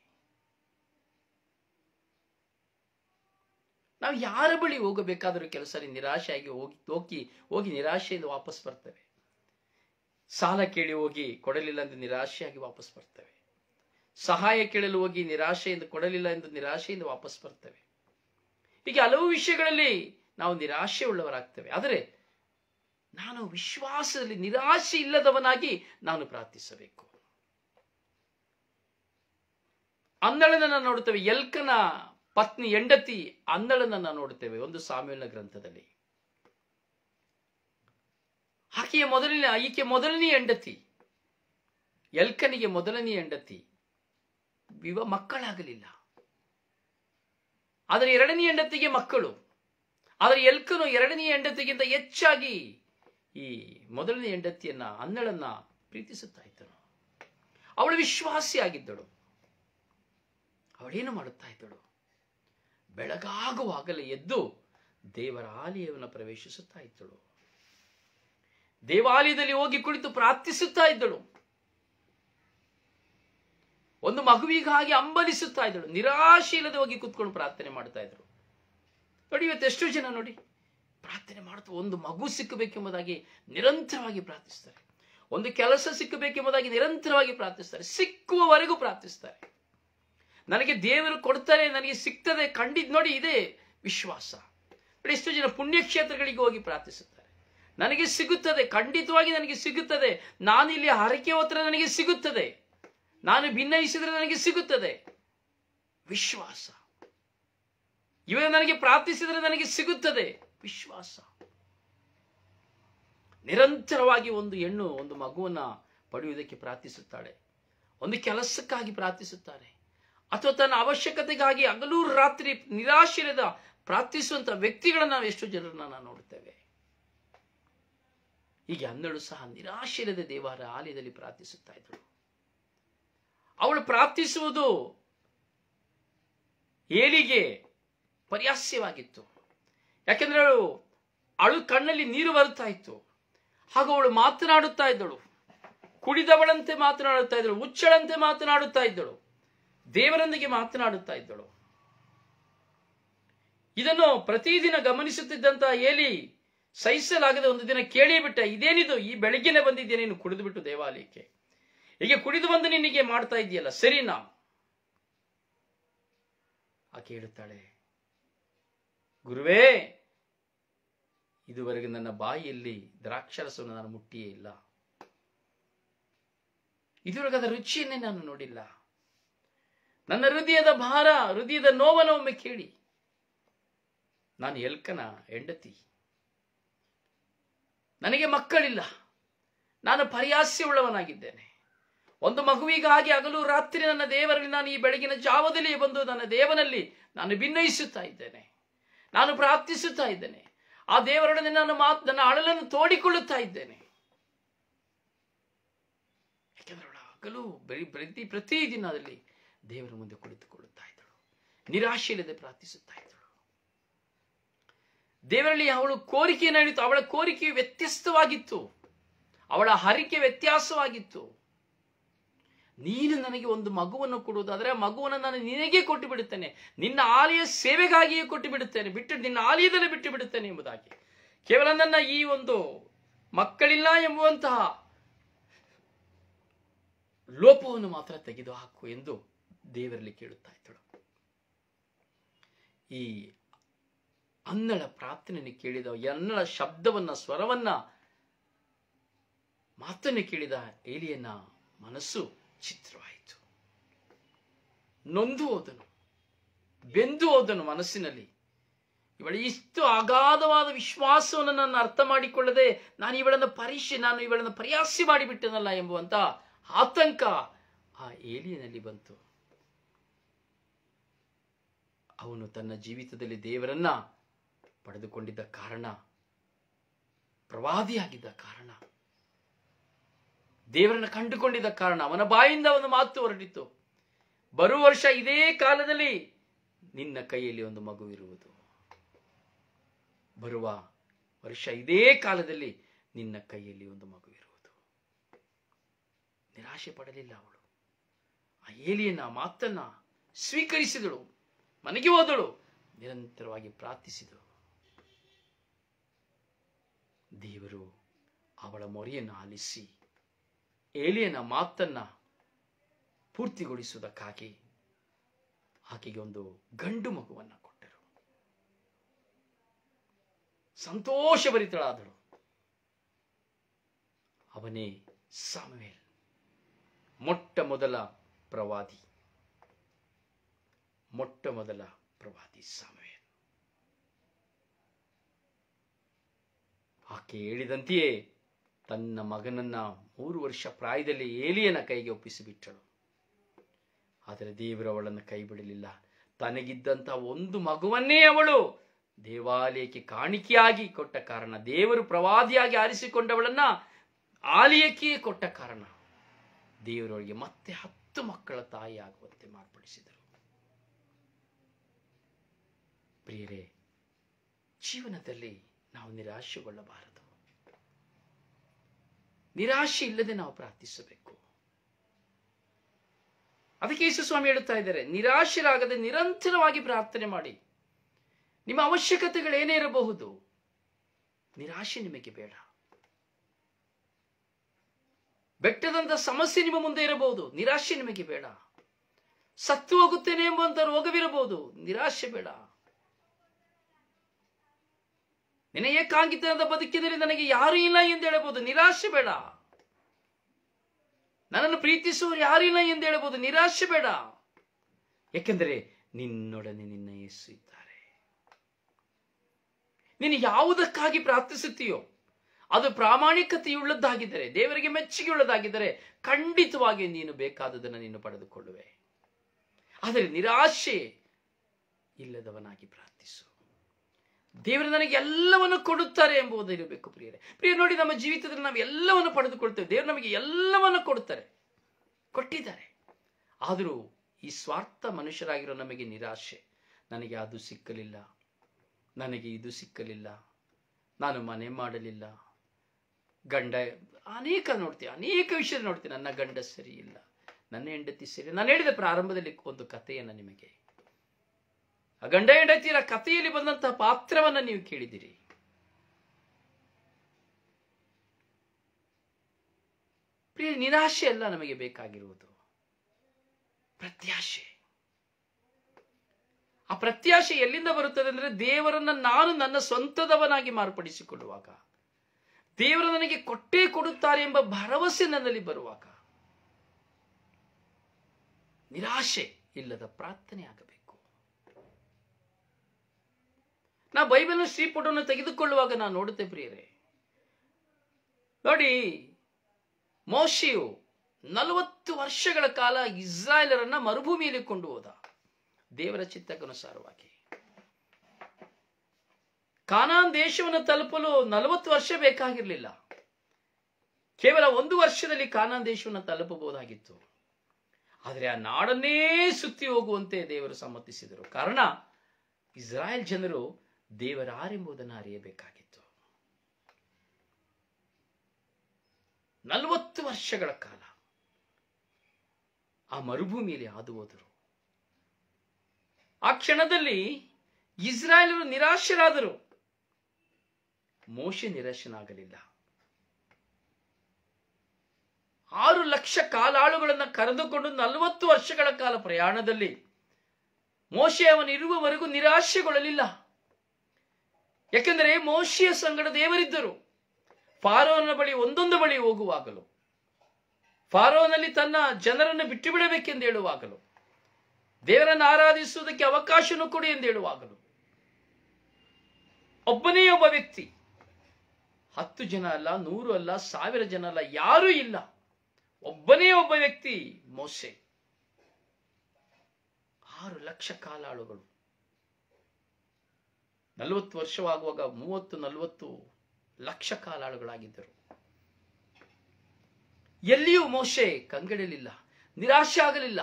ನಾವು ಯಾರ ಬಳಿ ಹೋಗಬೇಕಾದರೂ ಕೆಲಸ ನಿರಾಶೆಯಾಗಿ ಹೋಗಿ ಹೋಗಿ ಹೋಗಿ ನಿರಾಶೆಯಿಂದ ವಾಪಸ್ ಬರ್ತೇವೆ ಸಾಲ ಕೇಳಿ ಹೋಗಿ ಕೊಡಲಿಲ್ಲ ಎಂದು ನಿರಾಶೆಯಾಗಿ ವಾಪಸ್ ಬರ್ತೇವೆ ಸಹಾಯ ಕೇಳಲು ಹೋಗಿ ನಿರಾಶೆಯಿಂದ ಕೊಡಲಿಲ್ಲ ಎಂದು ನಿರಾಶೆಯಿಂದ ವಾಪಸ್ ಬರ್ತೇವೆ ಹೀಗೆ ಹಲವು ವಿಷಯಗಳಲ್ಲಿ ನಾವು ನಿರಾಶೆ ಉಳ್ಳವರಾಗ್ತೇವೆ ಆದರೆ ನಾನು ವಿಶ್ವಾಸದಲ್ಲಿ ನಿರಾಶೆ ಇಲ್ಲದವನಾಗಿ ನಾನು ಪ್ರಾರ್ಥಿಸಬೇಕು ಅಂದಳನನ್ನ ನೋಡುತ್ತೇವೆ ಎಲ್ಕನ ಪತ್ನಿ ಹೆಂಡತಿ ಅಂದಳನನ್ನ ನೋಡುತ್ತೇವೆ ಒಂದು ಸಾಮ್ಯನ ಗ್ರಂಥದಲ್ಲಿ ಆಕೆಯ ಮೊದಲನೇ ಈಕೆ ಮೊದಲನೇ ಹೆಂಡತಿ ಎಲ್ಕನಿಗೆ ಮೊದಲನೇ ಹೆಂಡತಿ ವಿವ ಮಕ್ಕಳಾಗಲಿಲ್ಲ ಆದರೆ ಎರಡನೇ ಹೆಂಡತಿಗೆ ಮಕ್ಕಳು ಆದರೆ ಎಲ್ಕನು ಎರಡನೇ ಹೆಂಡತಿಗಿಂತ ಹೆಚ್ಚಾಗಿ ಈ ಮೊದಲನೇ ಹೆಂಡತಿಯನ್ನ ಅನ್ನಳನ್ನ ಪ್ರೀತಿಸುತ್ತಾ ಇದ್ದನು ಅವಳು ವಿಶ್ವಾಸಿಯಾಗಿದ್ದಳು ಅವಳೇನು ಮಾಡುತ್ತಾ ಇದ್ದಳು ಬೆಳಗಾಗುವಾಗಲೇ ಎದ್ದು ದೇವರ ಆಲಯವನ್ನು ಪ್ರವೇಶಿಸುತ್ತಾ ಇದ್ದಳು ದೇವಾಲಯದಲ್ಲಿ ಹೋಗಿ ಕುಳಿತು ಪ್ರಾರ್ಥಿಸುತ್ತಾ ಇದ್ದಳು ಒಂದು ಮಗುವಿಗಾಗಿ ಅಂಬಲಿಸುತ್ತಾ ಇದ್ದಳು ನಿರಾಶೆ ಇಲ್ಲದೆ ಹೋಗಿ ಕೂತ್ಕೊಂಡು ಪ್ರಾರ್ಥನೆ ಮಾಡ್ತಾ ಇದ್ರು ನೋಡಿ ಇವತ್ತು ಎಷ್ಟು ಜನ ನೋಡಿ ಪ್ರಾರ್ಥನೆ ಮಾಡ್ತಾ ಒಂದು ಮಗು ಸಿಕ್ಕಬೇಕೆಂಬುದಾಗಿ ನಿರಂತರವಾಗಿ ಪ್ರಾರ್ಥಿಸ್ತಾರೆ ಒಂದು ಕೆಲಸ ಸಿಕ್ಕಬೇಕೆಂಬುದಾಗಿ ನಿರಂತರವಾಗಿ ಪ್ರಾರ್ಥಿಸ್ತಾರೆ ಸಿಕ್ಕುವವರೆಗೂ ಪ್ರಾರ್ಥಿಸ್ತಾರೆ ನನಗೆ ದೇವರು ಕೊಡ್ತಾರೆ ನನಗೆ ಸಿಗ್ತದೆ ಕಂಡಿದ್ ನೋಡಿ ಇದೆ ವಿಶ್ವಾಸ ನೋಡಿ ಎಷ್ಟು ಜನ ಪುಣ್ಯಕ್ಷೇತ್ರಗಳಿಗೆ ಹೋಗಿ ಪ್ರಾರ್ಥಿಸುತ್ತಾರೆ ನನಗೆ ಸಿಗುತ್ತದೆ ಖಂಡಿತವಾಗಿ ನನಗೆ ಸಿಗುತ್ತದೆ ನಾನು ಇಲ್ಲಿ ಹರಕೆ ಹೊತ್ರ ನನಗೆ ಸಿಗುತ್ತದೆ ನಾನು ಭಿನ್ನಯಿಸಿದ್ರೆ ನನಗೆ ಸಿಗುತ್ತದೆ ವಿಶ್ವಾಸ ಇವಾಗ ನನಗೆ ಪ್ರಾರ್ಥಿಸಿದರೆ ನನಗೆ ಸಿಗುತ್ತದೆ ವಿಶ್ವಾಸ ನಿರಂತರವಾಗಿ ಒಂದು ಹೆಣ್ಣು ಒಂದು ಮಗುವನ್ನ ಪಡೆಯುವುದಕ್ಕೆ ಪ್ರಾರ್ಥಿಸುತ್ತಾಳೆ ಒಂದು ಕೆಲಸಕ್ಕಾಗಿ ಪ್ರಾರ್ಥಿಸುತ್ತಾರೆ ಅಥವಾ ತನ್ನ ಅವಶ್ಯಕತೆಗಾಗಿ ಹಗಲು ರಾತ್ರಿ ನಿರಾಶಿರದ ಪ್ರಾರ್ಥಿಸುವಂತ ವ್ಯಕ್ತಿಗಳನ್ನ ನಾವು ಎಷ್ಟು ಜನರನ್ನ ನಾವು ನೋಡುತ್ತೇವೆ ಹೀಗೆ ಹನ್ನೆರಡು ಸಹ ನಿರಾಶಿರದ ದೇವರ ಆಲಯದಲ್ಲಿ ಪ್ರಾರ್ಥಿಸುತ್ತಾ ಇದ್ದಳು ಅವಳು ಪ್ರಾರ್ಥಿಸುವುದು ಏಲಿಗೆ ಪರ್ಯಾಸ್ಯವಾಗಿತ್ತು ಯಾಕೆಂದ್ರೆ ಅವಳು ಅಳು ಕಣ್ಣಲ್ಲಿ ನೀರು ಬರುತ್ತಾ ಇತ್ತು ಹಾಗೂ ಅವಳು ಮಾತನಾಡುತ್ತಾ ಇದ್ದಳು ಕುಡಿದವಳಂತೆ ಮಾತನಾಡುತ್ತಾ ಇದ್ದಳು ಹುಚ್ಚಳಂತೆ ಮಾತನಾಡುತ್ತಾ ಇದ್ದಳು ದೇವರೊಂದಿಗೆ ಮಾತನಾಡುತ್ತಾ ಇದ್ದಳು ಇದನ್ನು ಪ್ರತಿದಿನ ಗಮನಿಸುತ್ತಿದ್ದಂತ ಏಲಿ ಸಹಿಸಲಾಗದೆ ಒಂದು ದಿನ ಕೇಳೇ ಬಿಟ್ಟ ಇದೇನಿದು ಈ ಬೆಳಗ್ಗೆನೆ ಬಂದಿದ್ದೆ ನೀನು ಕುಡಿದು ಬಿಟ್ಟು ದೇವಾಲಯಕ್ಕೆ ಹೀಗೆ ಕುಡಿದು ಬಂದು ನಿನಗೆ ಮಾಡ್ತಾ ಇದೆಯಲ್ಲ ಸರಿನಾ ಆಕೆ ಹೇಳುತ್ತಾಳೆ ಗುರುವೇ ಇದುವರೆಗೆ ನನ್ನ ಬಾಯಿಯಲ್ಲಿ ದ್ರಾಕ್ಷರಸವನ್ನು ನಾನು ಮುಟ್ಟಿಯೇ ಇಲ್ಲ ಇದುವರೆಗೆ ಅದರ ರುಚಿಯನ್ನೇ ನಾನು ನೋಡಿಲ್ಲ ನನ್ನ ಹೃದಯದ ಭಾರ ಹೃದಯದ ನೋವನ್ನು ಒಮ್ಮೆ ಕೇಳಿ ನಾನು ಎಲ್ಕನ ಹೆಂಡತಿ ನನಗೆ ಮಕ್ಕಳಿಲ್ಲ ನಾನು ಪರ್ಯಾಸ್ಯವುಳ್ಳವನಾಗಿದ್ದೇನೆ ಒಂದು ಮಗುವಿಗಾಗಿ ಹಗಲು ರಾತ್ರಿ ನನ್ನ ದೇವರಲ್ಲಿ ನಾನು ಈ ಬೆಳಗಿನ ಜಾವದಲ್ಲಿ ಬಂದು ನನ್ನ ದೇವನಲ್ಲಿ ನಾನು ಭಿನ್ನಯಿಸುತ್ತಾ ಇದ್ದೇನೆ ನಾನು ಪ್ರಾರ್ಥಿಸುತ್ತಾ ಇದ್ದೇನೆ ಆ ದೇವರೊಡನೆ ನಾನು ಮಾತು ನನ್ನ ಅಳಲನ್ನು ತೋಡಿಕೊಳ್ಳುತ್ತಾ ಇದ್ದೇನೆ ಯಾಕೆಂದ್ರೆ ಅವಳ ಹಗಲು ಬರೀ ಪ್ರತಿ ಪ್ರತಿ ದಿನದಲ್ಲಿ ದೇವರ ಮುಂದೆ ಕುಳಿತುಕೊಳ್ಳುತ್ತಾ ಇದ್ದಳು ನಿರಾಶೆ ಇಲ್ಲದೆ ಪ್ರಾರ್ಥಿಸುತ್ತಾ ಇದ್ದಳು ದೇವರಲ್ಲಿ ಅವಳು ಕೋರಿಕೆಯನ್ನು ಹೇಳಿತು ಅವಳ ಕೋರಿಕೆಯು ವ್ಯತ್ಯಸ್ತವಾಗಿತ್ತು ಅವಳ ಹರಿಕೆ ವ್ಯತ್ಯಾಸವಾಗಿತ್ತು ನೀನು ನನಗೆ ಒಂದು ಮಗುವನ್ನು ಕೊಡುವುದಾದರೆ ಆ ಮಗುವನ್ನು ನಾನು ನಿನಗೆ ಕೊಟ್ಟು ಬಿಡುತ್ತೇನೆ ನಿನ್ನ ಆಲಯ ಸೇವೆಗಾಗಿಯೇ ಕೊಟ್ಟು ಬಿಡುತ್ತೇನೆ ಬಿಟ್ಟು ನಿನ್ನ ಆಲಯದಲ್ಲೇ ಬಿಟ್ಟು ಬಿಡುತ್ತೇನೆ ಎಂಬುದಾಗಿ ಕೇವಲ ನನ್ನ ಈ ಒಂದು ಮಕ್ಕಳಿಲ್ಲ ಎಂಬುವಂತಹ ಲೋಪವನ್ನು ಮಾತ್ರ ತೆಗೆದು ಹಾಕು ಎಂದು ದೇವರಲ್ಲಿ ಕೇಳುತ್ತಾ ಇದ್ದಳು ಈ ಅನ್ನಳ ಪ್ರಾರ್ಥನೆಯನ್ನು ಕೇಳಿದ ಅನ್ನಳ ಶಬ್ದವನ್ನ ಸ್ವರವನ್ನ ಮಾತನ್ನು ಕೇಳಿದ ಏಲಿಯನ ಮನಸ್ಸು ಚಿತ್ರವಾಯಿತು ನೊಂದು ಹೋದನು ಬೆಂದು ಹೋದನು ಮನಸ್ಸಿನಲ್ಲಿ ಇವಳ ಇಷ್ಟು ಅಗಾಧವಾದ ವಿಶ್ವಾಸವನ್ನು ನಾನು ಅರ್ಥ ಮಾಡಿಕೊಳ್ಳದೆ ನಾನು ಇವಳನ್ನು ಪರೀಕ್ಷೆ ನಾನು ಇವಳನ್ನು ಪ್ರಯಾಸ ಮಾಡಿಬಿಟ್ಟನಲ್ಲ ಎಂಬುವಂತ ಆತಂಕ ಆ ಏಲಿಯನಲ್ಲಿ ಬಂತು ಅವನು ತನ್ನ ಜೀವಿತದಲ್ಲಿ ದೇವರನ್ನ ಪಡೆದುಕೊಂಡಿದ್ದ ಕಾರಣ ಪ್ರವಾದಿಯಾಗಿದ್ದ ಕಾರಣ ದೇವರನ್ನ ಕಂಡುಕೊಂಡಿದ್ದ ಕಾರಣ ಅವನ ಬಾಯಿಂದ ಒಂದು ಮಾತು ಹೊರಟಿತ್ತು ಬರುವ ವರ್ಷ ಇದೇ ಕಾಲದಲ್ಲಿ ನಿನ್ನ ಕೈಯಲ್ಲಿ ಒಂದು ಮಗು ಇರುವುದು ಬರುವ ವರ್ಷ ಇದೇ ಕಾಲದಲ್ಲಿ ನಿನ್ನ ಕೈಯಲ್ಲಿ ಒಂದು ಮಗು ಇರುವುದು ನಿರಾಶೆ ಪಡಲಿಲ್ಲ ಅವಳು ಆ ಏಲಿಯನ ಮಾತನ್ನ ಸ್ವೀಕರಿಸಿದಳು ಮನೆಗೆ ಹೋದಳು ನಿರಂತರವಾಗಿ ಪ್ರಾರ್ಥಿಸಿದಳು ದೇವರು ಅವಳ ಮೊರೆಯನ್ನು ಆಲಿಸಿ ಏಲಿಯನ ಮಾತನ್ನ ಪೂರ್ತಿಗೊಳಿಸುವುದಕ್ಕಾಗಿ ಆಕೆಗೆ ಒಂದು ಗಂಡು ಮಗುವನ್ನ ಕೊಟ್ಟರು ಸಂತೋಷಭರಿತಳಾದಳು ಅವನೇ ಸಾಮವೇಲ್ ಮೊಟ್ಟ ಮೊದಲ ಪ್ರವಾದಿ ಮೊಟ್ಟ ಮೊದಲ ಪ್ರವಾದಿ ಸಾಮವೇಲ್ ಆಕೆ ಹೇಳಿದಂತೆಯೇ ತನ್ನ ಮಗನನ್ನ ಮೂರು ವರ್ಷ ಪ್ರಾಯದಲ್ಲಿ ಏಲಿಯನ ಕೈಗೆ ಒಪ್ಪಿಸಿಬಿಟ್ಟಳು ಆದರೆ ದೇವರು ಅವಳನ್ನು ಕೈ ಬಿಡಲಿಲ್ಲ ತನಗಿದ್ದಂತ ಒಂದು ಮಗುವನ್ನೇ ಅವಳು ದೇವಾಲಯಕ್ಕೆ ಕಾಣಿಕೆಯಾಗಿ ಕೊಟ್ಟ ಕಾರಣ ದೇವರು ಪ್ರವಾದಿಯಾಗಿ ಆರಿಸಿಕೊಂಡವಳನ್ನ ಆಲಯಕ್ಕೆ ಕೊಟ್ಟ ಕಾರಣ ದೇವರೊಳಗೆ ಮತ್ತೆ ಹತ್ತು ಮಕ್ಕಳ ತಾಯಿ ಆಗುವಂತೆ ಮಾರ್ಪಡಿಸಿದರು ಪ್ರಿಯರೇ ಜೀವನದಲ್ಲಿ ನಾವು ನಿರಾಶೆಗೊಳ್ಳಬಾರದು ನಿರಾಶೆ ಇಲ್ಲದೆ ನಾವು ಪ್ರಾರ್ಥಿಸಬೇಕು ಅದಕ್ಕೆ ಯೇಸು ಸ್ವಾಮಿ ಹೇಳುತ್ತಾ ಇದ್ದಾರೆ ನಿರಾಶರಾಗದೆ ನಿರಂತರವಾಗಿ ಪ್ರಾರ್ಥನೆ ಮಾಡಿ ನಿಮ್ಮ ಅವಶ್ಯಕತೆಗಳೇನೇ ಇರಬಹುದು ನಿರಾಶೆ ನಿಮಗೆ ಬೇಡ ಬೆಟ್ಟದಂತ ಸಮಸ್ಯೆ ನಿಮ್ಮ ಮುಂದೆ ಇರಬಹುದು ನಿರಾಶೆ ನಿಮಗೆ ಬೇಡ ಸತ್ತು ಹೋಗುತ್ತೇನೆ ಎಂಬಂತ ರೋಗವಿರಬಹುದು ನಿರಾಶೆ ಬೇಡ ನಿನ್ನ ಏಕಾಂಗಿತನದ ಬದುಕಿನಲ್ಲಿ ನನಗೆ ಯಾರೂ ಇಲ್ಲ ಎಂದು ಹೇಳಬಹುದು ನಿರಾಶೆ ಬೇಡ ನನ್ನನ್ನು ಪ್ರೀತಿಸುವವರು ಯಾರಿಲ್ಲ ಎಂದು ಹೇಳಬಹುದು ನಿರಾಶೆ ಬೇಡ ಯಾಕೆಂದರೆ ನಿನ್ನೊಡನೆ ನಿನ್ನ ಯೇಸು ಇದ್ದಾರೆ ನೀನು ಯಾವುದಕ್ಕಾಗಿ ಪ್ರಾರ್ಥಿಸುತ್ತೀಯೋ ಅದು ಪ್ರಾಮಾಣಿಕತೆಯುಳ್ಳದ್ದಾಗಿದ್ದರೆ ದೇವರಿಗೆ ಮೆಚ್ಚುಗೆಯುಳ್ಳದಾಗಿದ್ದರೆ ಖಂಡಿತವಾಗಿ ನೀನು ಬೇಕಾದುದನ್ನು ನೀನು ಪಡೆದುಕೊಳ್ಳುವೆ ಆದರೆ ನಿರಾಶೆ ಇಲ್ಲದವನಾಗಿ ಪ್ರಾರ್ಥಿಸು ದೇವರು ನನಗೆ ಎಲ್ಲವನ್ನು ಕೊಡುತ್ತಾರೆ ಎಂಬುದು ಇರಬೇಕು ಪ್ರಿಯರೇ ಪ್ರಿಯ ನೋಡಿ ನಮ್ಮ ಜೀವಿತದಲ್ಲಿ ನಾವು ಎಲ್ಲವನ್ನು ಪಡೆದುಕೊಳ್ತೇವೆ ದೇವರು ನಮಗೆ ಎಲ್ಲವನ್ನು ಕೊಡುತ್ತಾರೆ ಕೊಟ್ಟಿದ್ದಾರೆ ಆದರೂ ಈ ಸ್ವಾರ್ಥ ಮನುಷ್ಯರಾಗಿರೋ ನಮಗೆ ನಿರಾಶೆ ನನಗೆ ಅದು ಸಿಕ್ಕಲಿಲ್ಲ ನನಗೆ ಇದು ಸಿಕ್ಕಲಿಲ್ಲ ನಾನು ಮನೆ ಮಾಡಲಿಲ್ಲ ಗಂಡ ಅನೇಕ ನೋಡ್ತೀನಿ ಅನೇಕ ವಿಷಯ ನೋಡ್ತೀನಿ ನನ್ನ ಗಂಡ ಸರಿ ಇಲ್ಲ ನನ್ನ ಹೆಂಡತಿ ಸರಿ ನಾನು ಹೇಳಿದ ಪ್ರಾರಂಭದಲ್ಲಿ ಒಂದು ಕಥೆಯನ್ನು ನಿಮಗೆ ಆ ಗಂಡ ಹೆಂಡತಿಯರ ಕಥೆಯಲ್ಲಿ ಬಂದಂತಹ ಪಾತ್ರವನ್ನ ನೀವು ಕೇಳಿದಿರಿ ಪ್ರಿಯ ನಿರಾಶೆ ಅಲ್ಲ ನಮಗೆ ಬೇಕಾಗಿರುವುದು ಪ್ರತ್ಯಾಶೆ ಆ ಪ್ರತ್ಯಾಶೆ ಎಲ್ಲಿಂದ ಬರುತ್ತದೆ ಅಂದ್ರೆ ದೇವರನ್ನ ನಾನು ನನ್ನ ಸ್ವಂತದವನಾಗಿ ಮಾರ್ಪಡಿಸಿಕೊಳ್ಳುವಾಗ ದೇವರು ನನಗೆ ಕೊಟ್ಟೇ ಕೊಡುತ್ತಾರೆ ಎಂಬ ಭರವಸೆ ನನ್ನಲ್ಲಿ ಬರುವಾಗ ನಿರಾಶೆ ಇಲ್ಲದ ಪ್ರಾರ್ಥನೆ ಆಗಬೇಕು ನಾ ಬೈಬಲ್ನ ಶ್ರೀಪುಟವನ್ನು ತೆಗೆದುಕೊಳ್ಳುವಾಗ ನಾನು ನೋಡುತ್ತೆ ಪ್ರಿಯರೇ ನೋಡಿ ಮೋಶಿಯು ನಲವತ್ತು ವರ್ಷಗಳ ಕಾಲ ಇಸ್ರಾಯೇಲರನ್ನ ಮರುಭೂಮಿಯಲ್ಲಿ ಕೊಂಡು ಹೋದ ದೇವರ ಚಿತ್ತಕ್ಕನುಸಾರವಾಗಿ ಕಾನಾನ್ ದೇಶವನ್ನು ತಲುಪಲು ನಲವತ್ತು ವರ್ಷ ಬೇಕಾಗಿರಲಿಲ್ಲ ಕೇವಲ ಒಂದು ವರ್ಷದಲ್ಲಿ ಕಾನಾನ್ ದೇಶವನ್ನು ತಲುಪಬಹುದಾಗಿತ್ತು ಆದರೆ ಆ ನಾಡನ್ನೇ ಸುತ್ತಿ ಹೋಗುವಂತೆ ದೇವರು ಸಮ್ಮತಿಸಿದರು ಕಾರಣ ಇಸ್ರಾಯೇಲ್ ಜನರು ದೇವರಾರೆಂಬುದನ್ನು ಅರಿಯಬೇಕಾಗಿತ್ತು ನಲವತ್ತು ವರ್ಷಗಳ ಕಾಲ ಆ ಮರುಭೂಮಿಯಲ್ಲಿ ಹಾದು ಹೋದರು ಆ ಕ್ಷಣದಲ್ಲಿ ಇಸ್ರಾಯೇಲರು ನಿರಾಶರಾದರು ಮೋಶೆ ನಿರಾಶನಾಗಲಿಲ್ಲ ಆರು ಲಕ್ಷ ಕಾಲಾಳುಗಳನ್ನು ಕರೆದುಕೊಂಡು ನಲವತ್ತು ವರ್ಷಗಳ ಕಾಲ ಪ್ರಯಾಣದಲ್ಲಿ ಮೋಶೆ ಅವನಿರುವವರೆಗೂ ನಿರಾಶೆಗೊಳ್ಳಲಿಲ್ಲ ಯಾಕೆಂದರೆ ಮೋಶೆಯ ಸಂಗಡ ದೇವರಿದ್ದರು ಫಾರೋನ ಬಳಿ ಒಂದೊಂದು ಬಳಿ ಹೋಗುವಾಗಲು ಫಾರೋನಲ್ಲಿ ತನ್ನ ಜನರನ್ನು ಬಿಟ್ಟು ಬಿಡಬೇಕೆಂದು ಹೇಳುವಾಗಲು ದೇವರನ್ನು ಆರಾಧಿಸುವುದಕ್ಕೆ ಅವಕಾಶನೂ ಕೊಡಿ ಎಂದು ಹೇಳುವಾಗಲು ಒಬ್ಬನೇ ಒಬ್ಬ ವ್ಯಕ್ತಿ ಹತ್ತು ಜನ ಅಲ್ಲ ನೂರು ಅಲ್ಲ ಸಾವಿರ ಜನ ಅಲ್ಲ ಯಾರೂ ಇಲ್ಲ ಒಬ್ಬನೇ ಒಬ್ಬ ವ್ಯಕ್ತಿ ಮೋಸೆ ಆರು ಲಕ್ಷ ಕಾಲಾಳುಗಳು ನಲವತ್ತು ವರ್ಷವಾಗುವಾಗ ಮೂವತ್ತು ನಲವತ್ತು ಲಕ್ಷ ಕಾಲಾಳುಗಳಾಗಿದ್ದರು ಎಲ್ಲಿಯೂ ಮೋಶೆ ಕಂಗೆಡಲಿಲ್ಲ ನಿರಾಶೆ ಆಗಲಿಲ್ಲ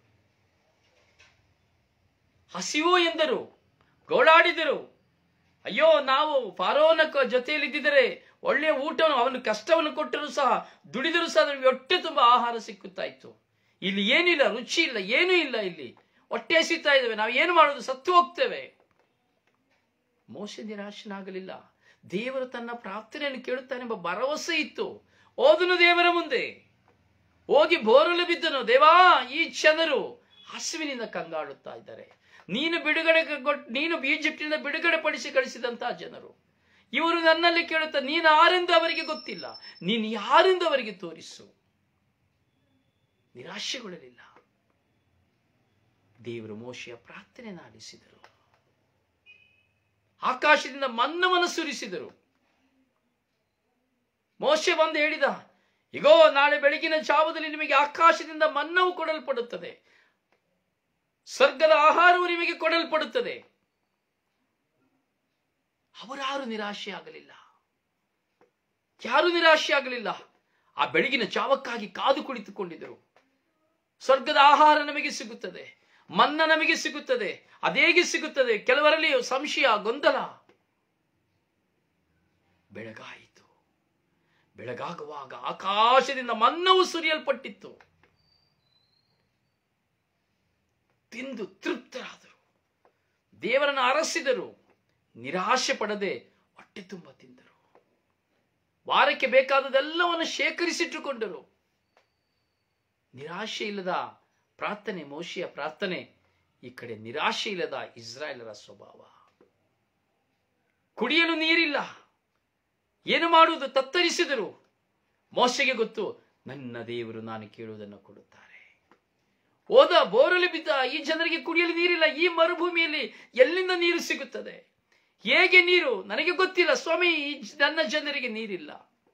ಹಸಿವು ಎಂದರು ಗೋಳಾಡಿದರು ಅಯ್ಯೋ ನಾವು ಫಾರೋನ ಕ- ಜೊತೆಯಲ್ಲಿ ಇದ್ದಿದ್ದರೆ ಒಳ್ಳೆಯ ಊಟವನ್ನು ಅವನು ಕಷ್ಟವನ್ನು ಕೊಟ್ಟರೂ ಸಹ ದುಡಿದರೂ ಸಹ ನಮಗೆ ಹೊಟ್ಟೆ ತುಂಬ ಆಹಾರ ಸಿಕ್ಕುತ್ತಾ ಇತ್ತು ಇಲ್ಲಿ ಏನಿಲ್ಲ ರುಚಿ ಇಲ್ಲ ಏನೂ ಇಲ್ಲ ಇಲ್ಲಿ ಹೊಟ್ಟೆ ಹಸಿತಾ ಇದ್ದೇವೆ ನಾವು ಏನು ಮಾಡೋದು ಸತ್ತು ಹೋಗ್ತೇವೆ ಮೋಶ ನಿರಾಶನಾಗಲಿಲ್ಲ ದೇವರು ತನ್ನ ಪ್ರಾರ್ಥನೆಯನ್ನು ಕೇಳುತ್ತಾನೆಂಬ ಭರವಸೆ ಇತ್ತು ಓದನು ದೇವರ ಮುಂದೆ ಹೋಗಿ ಬೋರಲು ಬಿದ್ದನು ದೇವಾ ಈ ಜನರು ಹಸುವಿನಿಂದ ಕಂಗಾಡುತ್ತಾ ಇದ್ದಾರೆ ನೀನು ಬಿಡುಗಡೆ ಕೊಟ್- ನೀನು ಈಜಿಪ್ಟಿನಿಂದ ಬಿಡುಗಡೆ ಪಡಿಸಿ ಕಳಿಸಿದಂತಹ ಜನರು ಇವರು ನನ್ನಲ್ಲಿ ಕೇಳುತ್ತಾ ನೀನು ಯಾರೆಂದು ಅವರಿಗೆ ಗೊತ್ತಿಲ್ಲ ನೀನು ಯಾರೆಂದು ಅವರಿಗೆ ತೋರಿಸು ನಿರಾಶೆಗೊಳ್ಳಲಿಲ್ಲ ದೇವರು ಮೋಶೆಯ ಪ್ರಾರ್ಥನೆಯನ್ನು ಆಲಿಸಿದರು ಆಕಾಶದಿಂದ ಮನ್ನವನ್ನು ಸುರಿಸಿದರು ಮೋಶೆ ಬಂದು ಹೇಳಿದ ಇಗೋ ನಾಳೆ ಬೆಳಗಿನ ಜಾವದಲ್ಲಿ ನಿಮಗೆ ಆಕಾಶದಿಂದ ಮನ್ನವು ಕೊಡಲ್ಪಡುತ್ತದೆ ಸ್ವರ್ಗದ ಆಹಾರವು ನಿಮಗೆ ಕೊಡಲ್ಪಡುತ್ತದೆ ಅವರಾರು ನಿರಾಶೆ ಆಗಲಿಲ್ಲ ಯಾರು ನಿರಾಶೆ ಆಗಲಿಲ್ಲ ಆ ಬೆಳಗಿನ ಜಾವಕ್ಕಾಗಿ ಕಾದು ಕುಳಿತುಕೊಂಡಿದ್ದರು ಸ್ವರ್ಗದ ಆಹಾರ ನಮಗೆ ಸಿಗುತ್ತದೆ ಮನ್ನ ನಮಗೆ ಸಿಗುತ್ತದೆ ಅದೇಗೆ ಸಿಗುತ್ತದೆ ಕೆಲವರಲ್ಲಿ ಸಂಶಯ ಗೊಂದಲ ಬೆಳಗಾಯಿತು ಬೆಳಗಾಗುವಾಗ ಆಕಾಶದಿಂದ ಮನ್ನವು ಸುರಿಯಲ್ಪಟ್ಟಿತ್ತು ತಿಂದು ತೃಪ್ತರಾದರು ದೇವರನ್ನು ಅರಸಿದರು ನಿರಾಶೆ ಪಡದೆ ಹೊಟ್ಟೆ ತುಂಬ ತಿಂದರು ವಾರಕ್ಕೆ ಬೇಕಾದದೆಲ್ಲವನ್ನು ಶೇಖರಿಸಿಟ್ಟುಕೊಂಡರು ನಿರಾಶೆ ಇಲ್ಲದ ಪ್ರಾರ್ಥನೆ ಮೋಶಿಯ ಪ್ರಾರ್ಥನೆ ಈ ಕಡೆ ನಿರಾಶೆ ಇಲ್ಲದ ಇಸ್ರಾಯೇಲರ ಸ್ವಭಾವ ಕುಡಿಯಲು ನೀರಿಲ್ಲ ಏನು ಮಾಡುವುದು ತತ್ತರಿಸಿದರು ಮೋಸೆಗೆ ಗೊತ್ತು ನನ್ನ ದೇವರು ನಾನು ಕೇಳುವುದನ್ನು ಕೊಡುತ್ತಾರೆ ಹೋದ ಬೋರಲು ಬಿದ್ದ ಈ ಜನರಿಗೆ ಕುಡಿಯಲು ನೀರಿಲ್ಲ ಈ ಮರುಭೂಮಿಯಲ್ಲಿ ಎಲ್ಲಿಂದ ನೀರು ಸಿಗುತ್ತದೆ ಹೇಗೆ ನೀರು ನನಗೆ ಗೊತ್ತಿಲ್ಲ ಸ್ವಾಮಿ ಈ ಜ- ನನ್ನ ಜನರಿಗೆ ನೀರಿಲ್ಲ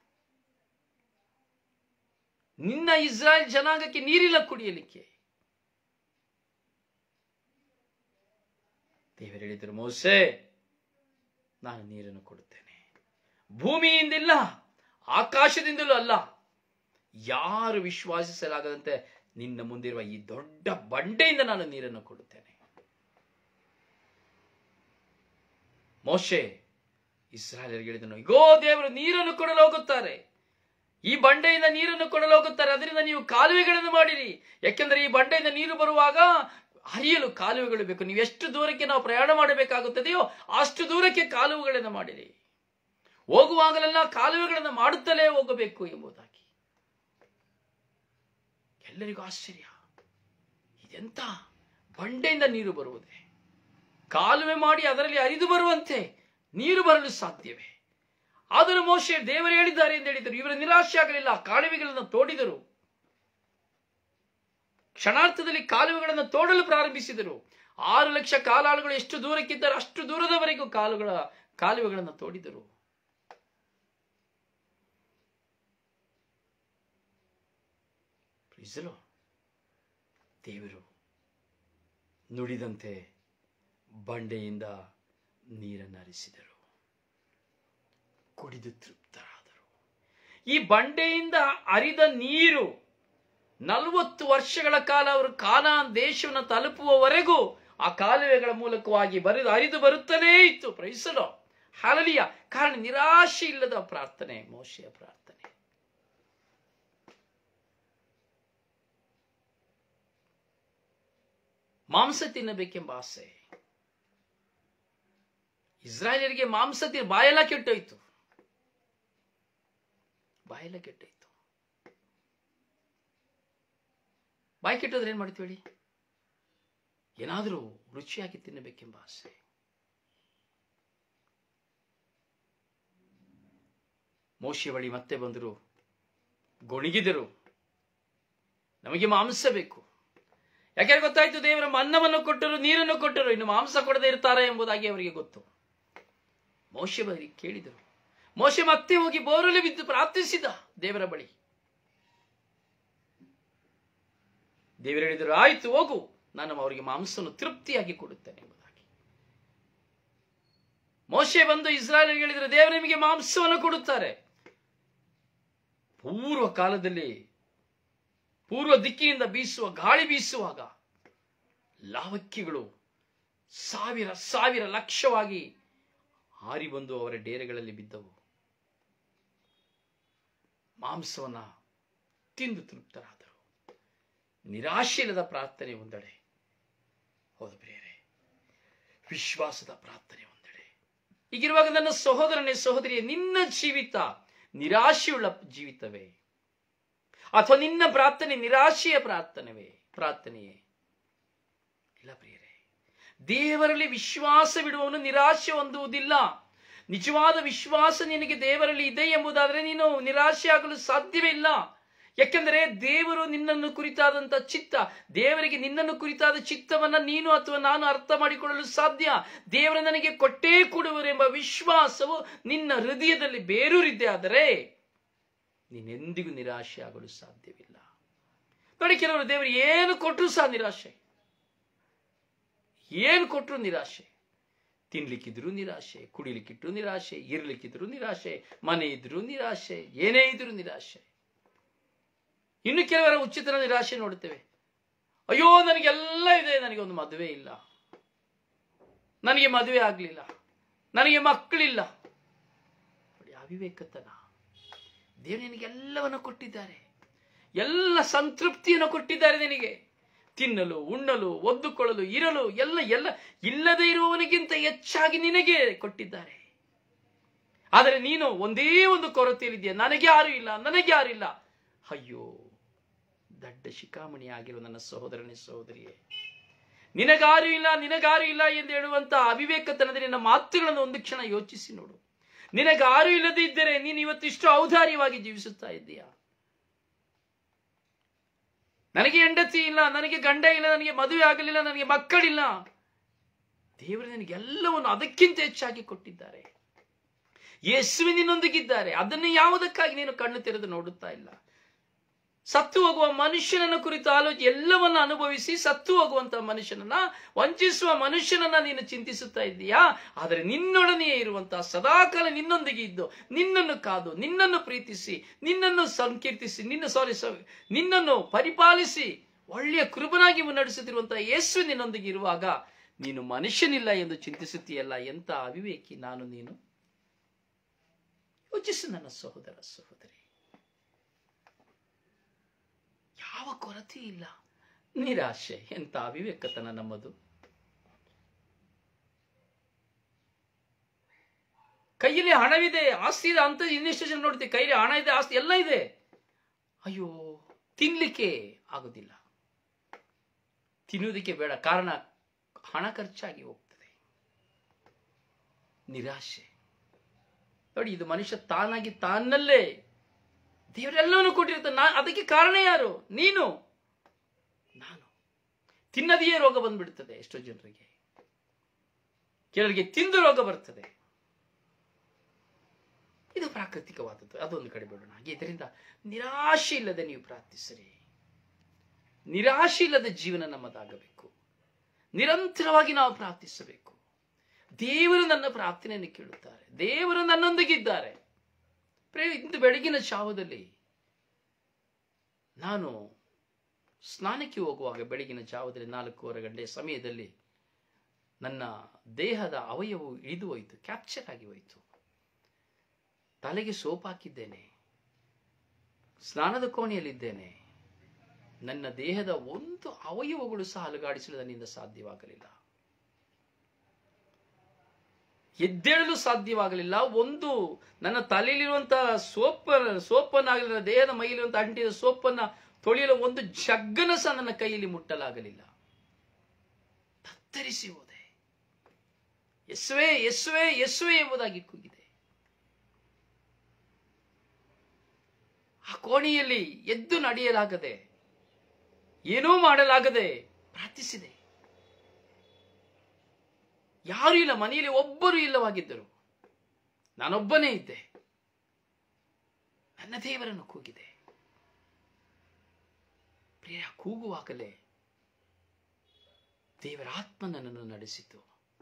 ನಿನ್ನ ಇಸ್ರಾಯೇಲ್ ಜನಾಂಗಕ್ಕೆ ನೀರಿಲ್ಲ ಕುಡಿಯಲಿಕ್ಕೆ ದೇವರು ಹೇಳಿದರು ಮೋಸೆ ನಾನು ನೀರನ್ನು ಕೊಡುತ್ತೇನೆ ಭೂಮಿಯಿಂದಿಲ್ಲ ಆಕಾಶದಿಂದಲೂ ಅಲ್ಲ ಯಾರು ವಿಶ್ವಾಸಿಸಲಾಗದಂತೆ ನಿನ್ನ ಮುಂದಿರುವ ಈ ದೊಡ್ಡ ಬಂಡೆಯಿಂದ ನಾನು ನೀರನ್ನು ಕೊಡುತ್ತೇನೆ ಮೋಶೆ ಇಸ್ರಾಯೇಲರಿಗೆ ಹೇಳಿದನು ಇಗೋ ದೇವರು ನೀರನ್ನು ಕೊಡಲು ಹೋಗುತ್ತಾರೆ ಈ ಬಂಡೆಯಿಂದ ನೀರನ್ನು ಕೊಡಲು ಹೋಗುತ್ತಾರೆ ಅದರಿಂದ ನೀವು ಕಾಲುವೆಗಳನ್ನು ಮಾಡಿರಿ ಯಾಕೆಂದರೆ ಈ ಬಂಡೆಯಿಂದ ನೀರು ಬರುವಾಗ ಹರಿಯಲು ಕಾಲುವೆಗಳು ಬೇಕು ನೀವು ಎಷ್ಟು ದೂರಕ್ಕೆ ನಾವು ಪ್ರಯಾಣ ಮಾಡಬೇಕಾಗುತ್ತದೆಯೋ ಅಷ್ಟು ದೂರಕ್ಕೆ ಕಾಲುವೆಗಳನ್ನು ಮಾಡಿರಿ ಹೋಗುವಾಗಲೆಲ್ಲ ಕಾಲುವೆಗಳನ್ನು ಮಾಡುತ್ತಲೇ ಹೋಗಬೇಕು ಎಂಬುದಾಗಿ ಎಲ್ಲರಿಗೂ ಆಶ್ಚರ್ಯ ಇದೆಂತ ಬಂಡೆಯಿಂದ ನೀರು ಬರುವುದೇ ಕಾಲುವೆ ಮಾಡಿ ಅದರಲ್ಲಿ ಹರಿದು ಬರುವಂತೆ ನೀರು ಬರಲು ಸಾಧ್ಯವೇ ಆದರೂ ಮೋಶೆ ದೇವರು ಹೇಳಿದ್ದಾರೆ ಎಂದು ಹೇಳಿದರು ಇವರ ನಿರಾಶೆ ಆಗಲಿಲ್ಲ ಕಾಲುವೆಗಳನ್ನು ತೋಡಿದರು ಕ್ಷಣಾರ್ಥದಲ್ಲಿ ಕಾಲುವೆಗಳನ್ನು ತೋಡಲು ಪ್ರಾರಂಭಿಸಿದರು ಆರು ಲಕ್ಷ ಕಾಲಾಳುಗಳು ಎಷ್ಟು ದೂರಕ್ಕಿದ್ದರೆ ಅಷ್ಟು ದೂರದವರೆಗೂ ಕಾಲುಗಳ ಕಾಲುವೆಗಳನ್ನು ತೋಡಿದರು Praise the Lord. ದೇವರು ನುಡಿದಂತೆ ಬಂಡೆಯಿಂದ ನೀರನ್ನು ಹರಿಸಿದರು ಕುಡಿದು ತೃಪ್ತರಾದರು ಈ ಬಂಡೆಯಿಂದ ಹರಿದ ನೀರು ನಲವತ್ತು ವರ್ಷಗಳ ಕಾಲ ಅವರು ಕಾನಾನ್ ದೇಶವನ್ನು ತಲುಪುವವರೆಗೂ ಆ ಕಾಲುವೆಗಳ ಮೂಲಕವಾಗಿ ಬರಿದು ಹರಿದು ಬರುತ್ತಲೇ ಇತ್ತು ಪ್ರೈಸಲು ಹಾಲಲಿಯ ಕಾರಣ ನಿರಾಶೆ ಇಲ್ಲದ ಪ್ರಾರ್ಥನೆ ಮೋಶೆಯ ಪ್ರಾರ್ಥನೆ ಮಾಂಸ ತಿನ್ನಬೇಕೆಂಬ ಆಸೆ ಇಸ್ರಾಯೇಲರಿಗೆ ಮಾಂಸ ತಿ ಬಾಯೆಲ್ಲ ಕೆಟ್ಟೋಯ್ತು ಬಾಯೆಲ್ಲ ಕೆಟ್ಟೋಯ್ತು ಬಾಯಿ ಕೆಟ್ಟೋದ್ರೆ ಏನ್ ಮಾಡ್ತೀವಿ ಹೇಳಿ ಏನಾದರೂ ರುಚಿಯಾಗಿ ತಿನ್ನಬೇಕೆಂಬ ಆಸೆ ಮೋಶೆ ಬಳಿ ಮತ್ತೆ ಬಂದರು ಗೊಣಿಗಿದರು ನಮಗೆ ಮಾಂಸ ಬೇಕು ಯಾಕೆ ಗೊತ್ತಾಯ್ತು ದೇವರ ಅನ್ನವನ್ನು ಕೊಟ್ಟರು ನೀರನ್ನು ಕೊಟ್ಟರು ಇನ್ನು ಮಾಂಸ ಕೊಡದೆ ಇರ್ತಾರೆ ಎಂಬುದಾಗಿ ಅವರಿಗೆ ಗೊತ್ತು ಮೋಶೆ ಬಳಿ ಕೇಳಿದರು ಮೋಶೆ ಮತ್ತೆ ಹೋಗಿ ಬೋರಲು ಬಿದ್ದು ಪ್ರಾರ್ಥಿಸಿದ ದೇವರ ಬಳಿ ದೇವರು ಹೇಳಿದರು ಆಯ್ತು ಹೋಗು ನಾನು ಅವರಿಗೆ ಮಾಂಸವನ್ನು ತೃಪ್ತಿಯಾಗಿ ಕೊಡುತ್ತೇನೆ ಎಂಬುದಾಗಿ ಮೋಶೆ ಬಂದು ಇಸ್ರಾಯೇಲ್ ಹೇಳಿದರೆ ದೇವರು ನಿಮಗೆ ಮಾಂಸವನ್ನು ಕೊಡುತ್ತಾರೆ ಪೂರ್ವ ಕಾಲದಲ್ಲಿ ಪೂರ್ವ ದಿಕ್ಕಿನಿಂದ ಬೀಸುವ ಗಾಳಿ ಬೀಸುವಾಗ ಲಾವಕ್ಕಿಗಳು ಸಾವಿರ ಸಾವಿರ ಲಕ್ಷವಾಗಿ ಹಾರಿ ಬಂದು ಅವರ ಡೇರೆಗಳಲ್ಲಿ ಬಿದ್ದವು ಮಾಂಸವನ್ನ ತಿಂದು ತೃಪ್ತರಾದರು ನಿರಾಶೆ ಇಲ್ಲದ ಪ್ರಾರ್ಥನೆ ಒಂದೆಡೆ ಹೌದು ಪ್ರಿಯರೇ ವಿಶ್ವಾಸದ ಪ್ರಾರ್ಥನೆ ಒಂದೆಡೆ ಈಗಿರುವಾಗ ನನ್ನ ಸಹೋದರನೇ ಸಹೋದರಿಯೇ ನಿನ್ನ ಜೀವಿತ ನಿರಾಶೆಯುಳ್ಳ ಜೀವಿತವೇ ಅಥವಾ ನಿನ್ನ ಪ್ರಾರ್ಥನೆ ನಿರಾಶೆಯ ಪ್ರಾರ್ಥನೆವೇ ಪ್ರಾರ್ಥನೆಯೇ ಇಲ್ಲ ಪ್ರಿಯರೇ ದೇವರಲ್ಲಿ ವಿಶ್ವಾಸವಿಡುವವನು ನಿರಾಶೆ ಹೊಂದುವುದಿಲ್ಲ ನಿಜವಾದ ವಿಶ್ವಾಸ ನಿನಗೆ ದೇವರಲ್ಲಿ ಇದೆ ಎಂಬುದಾದರೆ ನೀನು ನಿರಾಶೆ ಆಗಲು ಸಾಧ್ಯವೇ ಇಲ್ಲ ಯಾಕೆಂದರೆ ದೇವರು ನಿನ್ನನ್ನು ಕುರಿತಾದಂತ ಚಿತ್ತ ದೇವರಿಗೆ ನಿನ್ನನ್ನು ಕುರಿತಾದ ಚಿತ್ತವನ್ನ ನೀನು ಅಥವಾ ನಾನು ಅರ್ಥ ಮಾಡಿಕೊಳ್ಳಲು ಸಾಧ್ಯ ದೇವರ ನನಗೆ ಕೊಟ್ಟೇ ಕೊಡುವರೆಂಬ ವಿಶ್ವಾಸವು ನಿನ್ನ ಹೃದಯದಲ್ಲಿ ಬೇರೂರಿದ್ದೆ ಆದರೆ ನೀನೆಂದಿಗೂ ನಿರಾಶೆ ಆಗಲು ಸಾಧ್ಯವಿಲ್ಲ ನೋಡಿ ಕೆಲವರು ದೇವರು ಏನು ಕೊಟ್ಟರು ಸಹ ನಿರಾಶೆ ಏನು ಕೊಟ್ಟರು ನಿರಾಶೆ ತಿನ್ಲಿಕ್ಕಿದ್ರು ನಿರಾಶೆ ಕುಡಿಲಿಕ್ಕಿದ್ರು ನಿರಾಶೆ ಇರ್ಲಿಕ್ಕಿದ್ರು ನಿರಾಶೆ ಮನೆ ಇದ್ರು ನಿರಾಶೆ ಏನೇ ಇದ್ರು ನಿರಾಶೆ ಇನ್ನು ಕೆಲವರ ಉಚಿತ ನಿರಾಶೆ ನೋಡುತ್ತೇವೆ ಅಯ್ಯೋ ನನಗೆಲ್ಲ ಇದೆ ನನಗೆ ಒಂದು ಮದುವೆ ಇಲ್ಲ ನನಗೆ ಮದುವೆ ಆಗಲಿಲ್ಲ ನನಗೆ ಮಕ್ಕಳಿಲ್ಲ ನೋಡಿ ಅವಿವೇಕತನ ದೇವರು ನಿನಗೆ ಎಲ್ಲವನ್ನು ಕೊಟ್ಟಿದ್ದಾರೆ ಎಲ್ಲ ಸಂತೃಪ್ತಿಯನ್ನು ಕೊಟ್ಟಿದ್ದಾರೆ ನಿನಗೆ ತಿನ್ನಲು ಉಣ್ಣಲು ಒದ್ದುಕೊಳ್ಳಲು ಇರಲು ಎಲ್ಲ ಎಲ್ಲ ಇಲ್ಲದೆ ಇರುವವನಿಗಿಂತ ಹೆಚ್ಚಾಗಿ ನಿನಗೆ ಕೊಟ್ಟಿದ್ದಾರೆ ಆದರೆ ನೀನು ಒಂದೇ ಒಂದು ಕೊರತೆಯಲ್ಲಿದೆಯಾ ನನಗೆ ಯಾರು ಇಲ್ಲ ನನಗೆ ಯಾರು ಇಲ್ಲ ಅಯ್ಯೋ ದಡ್ಡ ಶಿಖಾಮಣಿ ಆಗಿರುವ ನನ್ನ ಸಹೋದರನೇ ಸಹೋದರಿಯೇ ನಿನಗಾರು ಇಲ್ಲ ನಿನಗಾರು ಇಲ್ಲ ಎಂದು ಹೇಳುವಂತ ಅವಿವೇಕತನದ ನಿನ್ನ ಮಾತುಗಳನ್ನು ಒಂದು ಕ್ಷಣ ಯೋಚಿಸಿ ನೋಡು ನಿನಗಾರು ಇಲ್ಲದೇ ಇದ್ದರೆ ನೀನು ಇವತ್ತಿಷ್ಟು ಔದಾರ್ಯವಾಗಿ ಜೀವಿಸುತ್ತಾ ಇದ್ದೀಯಾ ನನಗೆ ಹೆಂಡತಿ ಇಲ್ಲ ನನಗೆ ಗಂಡ ಇಲ್ಲ ನನಗೆ ಮದುವೆ ಆಗಲಿಲ್ಲ ನನಗೆ ಮಕ್ಕಳಿಲ್ಲ ದೇವರು ನನಗೆ ಎಲ್ಲವನ್ನು ಅದಕ್ಕಿಂತ ಹೆಚ್ಚಾಗಿ ಕೊಟ್ಟಿದ್ದಾರೆ ಯೇಸುವಿನೊಂದಿಗಿದ್ದಾರೆ ಅದನ್ನು ಯಾವುದಕ್ಕಾಗಿ ನೀನು ಕಣ್ಣು ತೆರೆದು ನೋಡುತ್ತಾ ಇಲ್ಲ ಸತ್ತು ಹೋಗುವ ಮನುಷ್ಯನನ್ನ ಕುರಿತು ಆಲೋಚನೆ ಎಲ್ಲವನ್ನ ಅನುಭವಿಸಿ ಸತ್ತು ಹೋಗುವಂತ ಮನುಷ್ಯನನ್ನ ವಂಚಿಸುವ ಮನುಷ್ಯನನ್ನ ನೀನು ಚಿಂತಿಸುತ್ತಾ ಇದ್ದೀಯಾ ಆದರೆ ನಿನ್ನೊಡನೆಯೇ ಇರುವಂತಹ ಸದಾಕಾಲ ನಿನ್ನೊಂದಿಗೆ ಇದ್ದು ನಿನ್ನನ್ನು ಕಾದು ನಿನ್ನನ್ನು ಪ್ರೀತಿಸಿ ನಿನ್ನನ್ನು ಸಂಕೀರ್ತಿಸಿ ನಿನ್ನ ಸಾರಿ ನಿನ್ನನ್ನು ಪರಿಪಾಲಿಸಿ ಒಳ್ಳೆಯ ಕೃಪನಾಗಿ ಮುನ್ನಡೆಸುತ್ತಿರುವಂತಹ ಯೇಸು ನಿನ್ನೊಂದಿಗೆ ಇರುವಾಗ ನೀನು ಮನುಷ್ಯನಿಲ್ಲ ಎಂದು ಚಿಂತಿಸುತ್ತೀಯಲ್ಲ ಎಂತ ಅವಿವೇಕಿ ನಾನು ನೀನು ಯೋಚಿಸು ನನ್ನ ಸಹೋದರ ಸಹೋದರಿ ಯಾವ ಕೊರತೆ ಇಲ್ಲ ನಿರಾಶೆ ಎಂತ ಅವಿವೇಕತನ ನಮ್ಮದು ಕೈಯಲ್ಲಿ ಹಣವಿದೆ ಆಸ್ತಿ ಇದೆ ಅಂತ ಇನ್ನಿಷ್ಟು ಜನ ನೋಡ್ತೀವಿ ಕೈಯಲ್ಲಿ ಹಣ ಇದೆ ಆಸ್ತಿ ಎಲ್ಲ ಇದೆ ಅಯ್ಯೋ ತಿನ್ಲಿಕ್ಕೆ ಆಗುದಿಲ್ಲ ತಿನ್ನುವುದಕ್ಕೆ ಬೇಡ ಕಾರಣ ಹಣ ಖರ್ಚಾಗಿ ಹೋಗ್ತದೆ ನಿರಾಶೆ ನೋಡಿ ಇದು ಮನುಷ್ಯ ತಾನಾಗಿ ತಾನಲ್ಲೇ ದೇವರೆಲ್ಲವನ್ನು ಕೊಟ್ಟಿರ್ತಾನೆ ನಾ ಅದಕ್ಕೆ ಕಾರಣ ಯಾರು ನೀನು ನಾನು ತಿನ್ನದೆಯೇ ರೋಗ ಬಂದ್ಬಿಡ್ತದೆ ಎಷ್ಟೋ ಜನರಿಗೆ ಕೆಲವರಿಗೆ ತಿಂದು ರೋಗ ಬರ್ತದೆ ಇದು ಪ್ರಾಕೃತಿಕವಾದದ್ದು ಅದೊಂದು ಕಡೆ ಬಿಡೋಣ ಹಾಗೆ ಇದರಿಂದ ನಿರಾಶೆ ಇಲ್ಲದೆ ನೀವು ಪ್ರಾರ್ಥಿಸಿರಿ ನಿರಾಶೆ ಇಲ್ಲದ ಜೀವನ ನಮ್ಮದಾಗಬೇಕು ನಿರಂತರವಾಗಿ ನಾವು ಪ್ರಾರ್ಥಿಸಬೇಕು ದೇವರು ನನ್ನ ಪ್ರಾರ್ಥನೆಯನ್ನು ಕೇಳುತ್ತಾರೆ ದೇವರು ನನ್ನೊಂದಿಗಿದ್ದಾರೆ ಪ್ರೇ ಇಂದು ಬೆಳಗಿನ ಜಾವದಲ್ಲಿ ನಾನು ಸ್ನಾನಕ್ಕೆ ಹೋಗುವಾಗ ಬೆಳಗಿನ ಜಾವದಲ್ಲಿ ನಾಲ್ಕೂವರೆ ಗಂಟೆ ಸಮಯದಲ್ಲಿ ನನ್ನ ದೇಹದ ಅವಯವು ಇಳಿದು ಹೋಯಿತು ಕ್ಯಾಪ್ಚರ್ ಆಗಿ ಹೋಯಿತು ತಲೆಗೆ ಸೋಪ್ ಹಾಕಿದ್ದೇನೆ ಸ್ನಾನದ ಕೋಣೆಯಲ್ಲಿದ್ದೇನೆ ನನ್ನ ದೇಹದ ಒಂದು ಅವಯವಗಳು ಸಹ ಅಲುಗಾಡಿಸಲು ನನ್ನಿಂದ ಸಾಧ್ಯವಾಗಲಿಲ್ಲ ಎದ್ದೇಳಲು ಸಾಧ್ಯವಾಗಲಿಲ್ಲ ಒಂದು ನನ್ನ ತಲೆಯಲ್ಲಿರುವಂತಹ ಸೋಪ್ ಸೋಪನ್ನಾಗಲಿ ನನ್ನ ದೇಹದ ಮೈಲಿರುವಂತಹ ಅಂಟಿದ ಸೋಪನ್ನ ತೊಳೆಯಲು ಒಂದು ಜಗ್ಗನ ಸಹ ನನ್ನ ಕೈಯಲ್ಲಿ ಮುಟ್ಟಲಾಗಲಿಲ್ಲ ತತ್ತರಿಸಿ ಹೋದೆ ಎಸ್ವೇ ಎಸ್ವೇ ಎಸ್ವೇ ಎಂಬುದಾಗಿ ಕೂಗಿದೆ ಆ ಕೋಣೆಯಲ್ಲಿ ಎದ್ದು ನಡೆಯಲಾಗದೆ ಏನೂ ಮಾಡಲಾಗದೆ ಪ್ರಾರ್ಥಿಸಿದೆ ಯಾರು ಇಲ್ಲ ಮನೆಯಲ್ಲಿ ಒಬ್ಬರು ಇಲ್ಲವಾಗಿದ್ದರು ನಾನೊಬ್ಬನೇ ಇದ್ದೆ ನನ್ನ ದೇವರನ್ನು ಕೂಗಿದೆ ಪ್ರಿಯ ಕೂಗುವಾಗಲೇ ದೇವರ ಆತ್ಮ ನನ್ನನ್ನು ನಡೆಸಿತು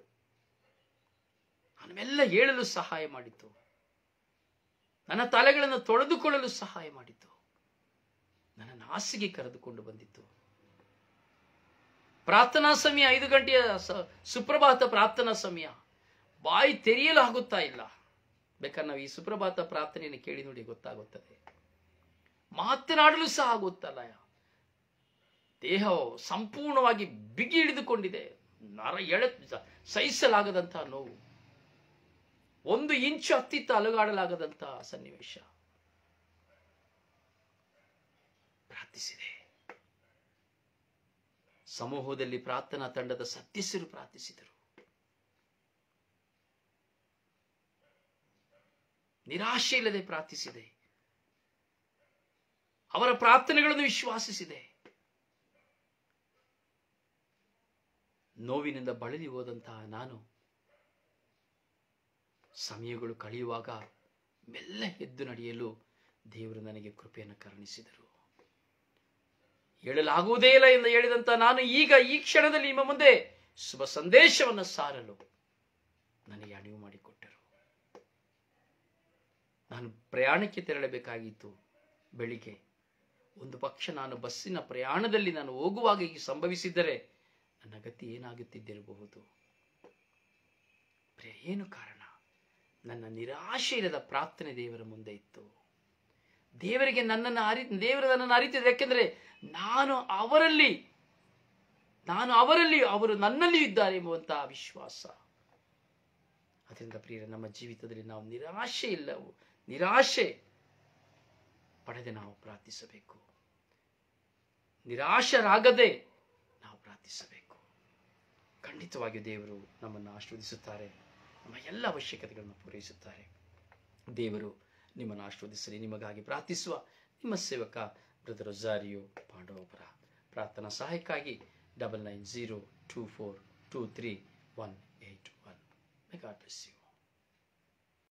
ನಾನು ಮೆಲ್ಲ ಏಳಲು ಸಹಾಯ ಮಾಡಿತು ನನ್ನ ತಲೆಗಳನ್ನು ತೊಳೆದುಕೊಳ್ಳಲು ಸಹಾಯ ಮಾಡಿತು ನನ್ನ ಹಾಸಿಗೆ ಕರೆದುಕೊಂಡು ಬಂದಿತ್ತು ಪ್ರಾರ್ಥನಾ ಸಮಯ ಐದು ಗಂಟೆಯ ಸ- ಸುಪ್ರಭಾತ ಪ್ರಾರ್ಥನಾ ಸಮಯ ಬಾಯಿ ತೆರೆಯಲು ಆಗುತ್ತಾ ಇಲ್ಲ ಬೇಕಾದ್ರೆ ನಾವು ಈ ಸುಪ್ರಭಾತ ಪ್ರಾರ್ಥನೆಯನ್ನು ಕೇಳಿ ನೋಡಿ ಗೊತ್ತಾಗುತ್ತದೆ ಮಾತನಾಡಲು ಸಹ ಆಗುತ್ತಲ್ಲ ದೇಹ ಸಂಪೂರ್ಣವಾಗಿ ಬಿಗಿ ಹಿಡಿದುಕೊಂಡಿದೆ ನರ ಎಳೆ ಸಹಿಸಲಾಗದಂತಹ ನೋವು ಒಂದು ಇಂಚು ಹತ್ತಿತ್ತ ಅಲುಗಾಡಲಾಗದಂತಹ ಸನ್ನಿವೇಶ ಪ್ರಾರ್ಥಿಸಿದೆ ಸಮೂಹದಲ್ಲಿ ಪ್ರಾರ್ಥನಾ ತಂಡದ ಸದಸ್ಯರು ಪ್ರಾರ್ಥಿಸಿದರು ನಿರಾಶೆ ಇಲ್ಲದೆ ಪ್ರಾರ್ಥಿಸಿದೆ ಅವರ ಪ್ರಾರ್ಥನೆಗಳನ್ನು ವಿಶ್ವಾಸಿಸಿದೆ ನೋವಿನಿಂದ ಬಳಲಿ ಹೋದಂತಹ ನಾನು ಸಮಯಗಳು ಕಳೆಯುವಾಗ ಮೆಲ್ಲ ಎದ್ದು ನಡೆಯಲು ದೇವರು ನನಗೆ ಕೃಪೆಯನ್ನು ಕರುಣಿಸಿದರು ಹೇಳಲಾಗುವುದೇ ಇಲ್ಲ ಎಂದು ಹೇಳಿದಂತ ನಾನು ಈಗ ಈ ಕ್ಷಣದಲ್ಲಿ ನಿಮ್ಮ ಮುಂದೆ ಶುಭ ಸಂದೇಶವನ್ನು ಸಾರಲು ನನಗೆ ಅಣಿವು ಮಾಡಿಕೊಟ್ಟರು ನಾನು ಪ್ರಯಾಣಕ್ಕೆ ತೆರಳಬೇಕಾಗಿತ್ತು ಬೆಳಿಗ್ಗೆ ಒಂದು ಪಕ್ಷ ನಾನು ಬಸ್ಸಿನ ಪ್ರಯಾಣದಲ್ಲಿ ನಾನು ಹೋಗುವಾಗ ಈಗ ಸಂಭವಿಸಿದ್ದರೆ ನನ್ನ ಗತಿ ಏನಾಗುತ್ತಿದ್ದಿರಬಹುದು ಪ್ರಿಯ, ಏನು ಕಾರಣ ನನ್ನ ನಿರಾಶೆ ಇಲ್ಲದ ಪ್ರಾರ್ಥನೆ ದೇವರ ಮುಂದೆ ಇತ್ತು ದೇವರಿಗೆ ನನ್ನನ್ನು ಅರಿ ದೇವರು ನನ್ನನ್ನು ಅರಿತಿದೆ ಯಾಕೆಂದ್ರೆ ನಾನು ಅವರಲ್ಲಿ ನಾನು ಅವರಲ್ಲಿ ಅವರು ನನ್ನಲ್ಲಿ ಇದ್ದಾರೆ ಎಂಬುವಂತಹ ವಿಶ್ವಾಸ ಅದರಿಂದ ಪ್ರಿಯರ ನಮ್ಮ ಜೀವಿತದಲ್ಲಿ ನಾವು ನಿರಾಶೆ ಇಲ್ಲವು ನಿರಾಶೆ ಪಡೆದೆ ನಾವು ಪ್ರಾರ್ಥಿಸಬೇಕು ನಿರಾಶರಾಗದೆ ನಾವು ಪ್ರಾರ್ಥಿಸಬೇಕು ಖಂಡಿತವಾಗಿಯೂ ದೇವರು ನಮ್ಮನ್ನು ಆಶೀರ್ವದಿಸುತ್ತಾರೆ ನಮ್ಮ ಎಲ್ಲ ಅವಶ್ಯಕತೆಗಳನ್ನು ಪೂರೈಸುತ್ತಾರೆ ದೇವರು ನಿಮ್ಮನ್ನು ಆಶೀರ್ವದಿಸಲಿ ನಿಮಗಾಗಿ ಪ್ರಾರ್ಥಿಸುವ ನಿಮ್ಮ ಸೇವಕ ಬ್ರದರ್ ರೊಜಾರಿಯೋ ಪಾಂಡವಪುರ ಪ್ರಾರ್ಥನಾ ಸಹಾಯಕ್ಕಾಗಿ double nine zero two four two three one eight one my God bless you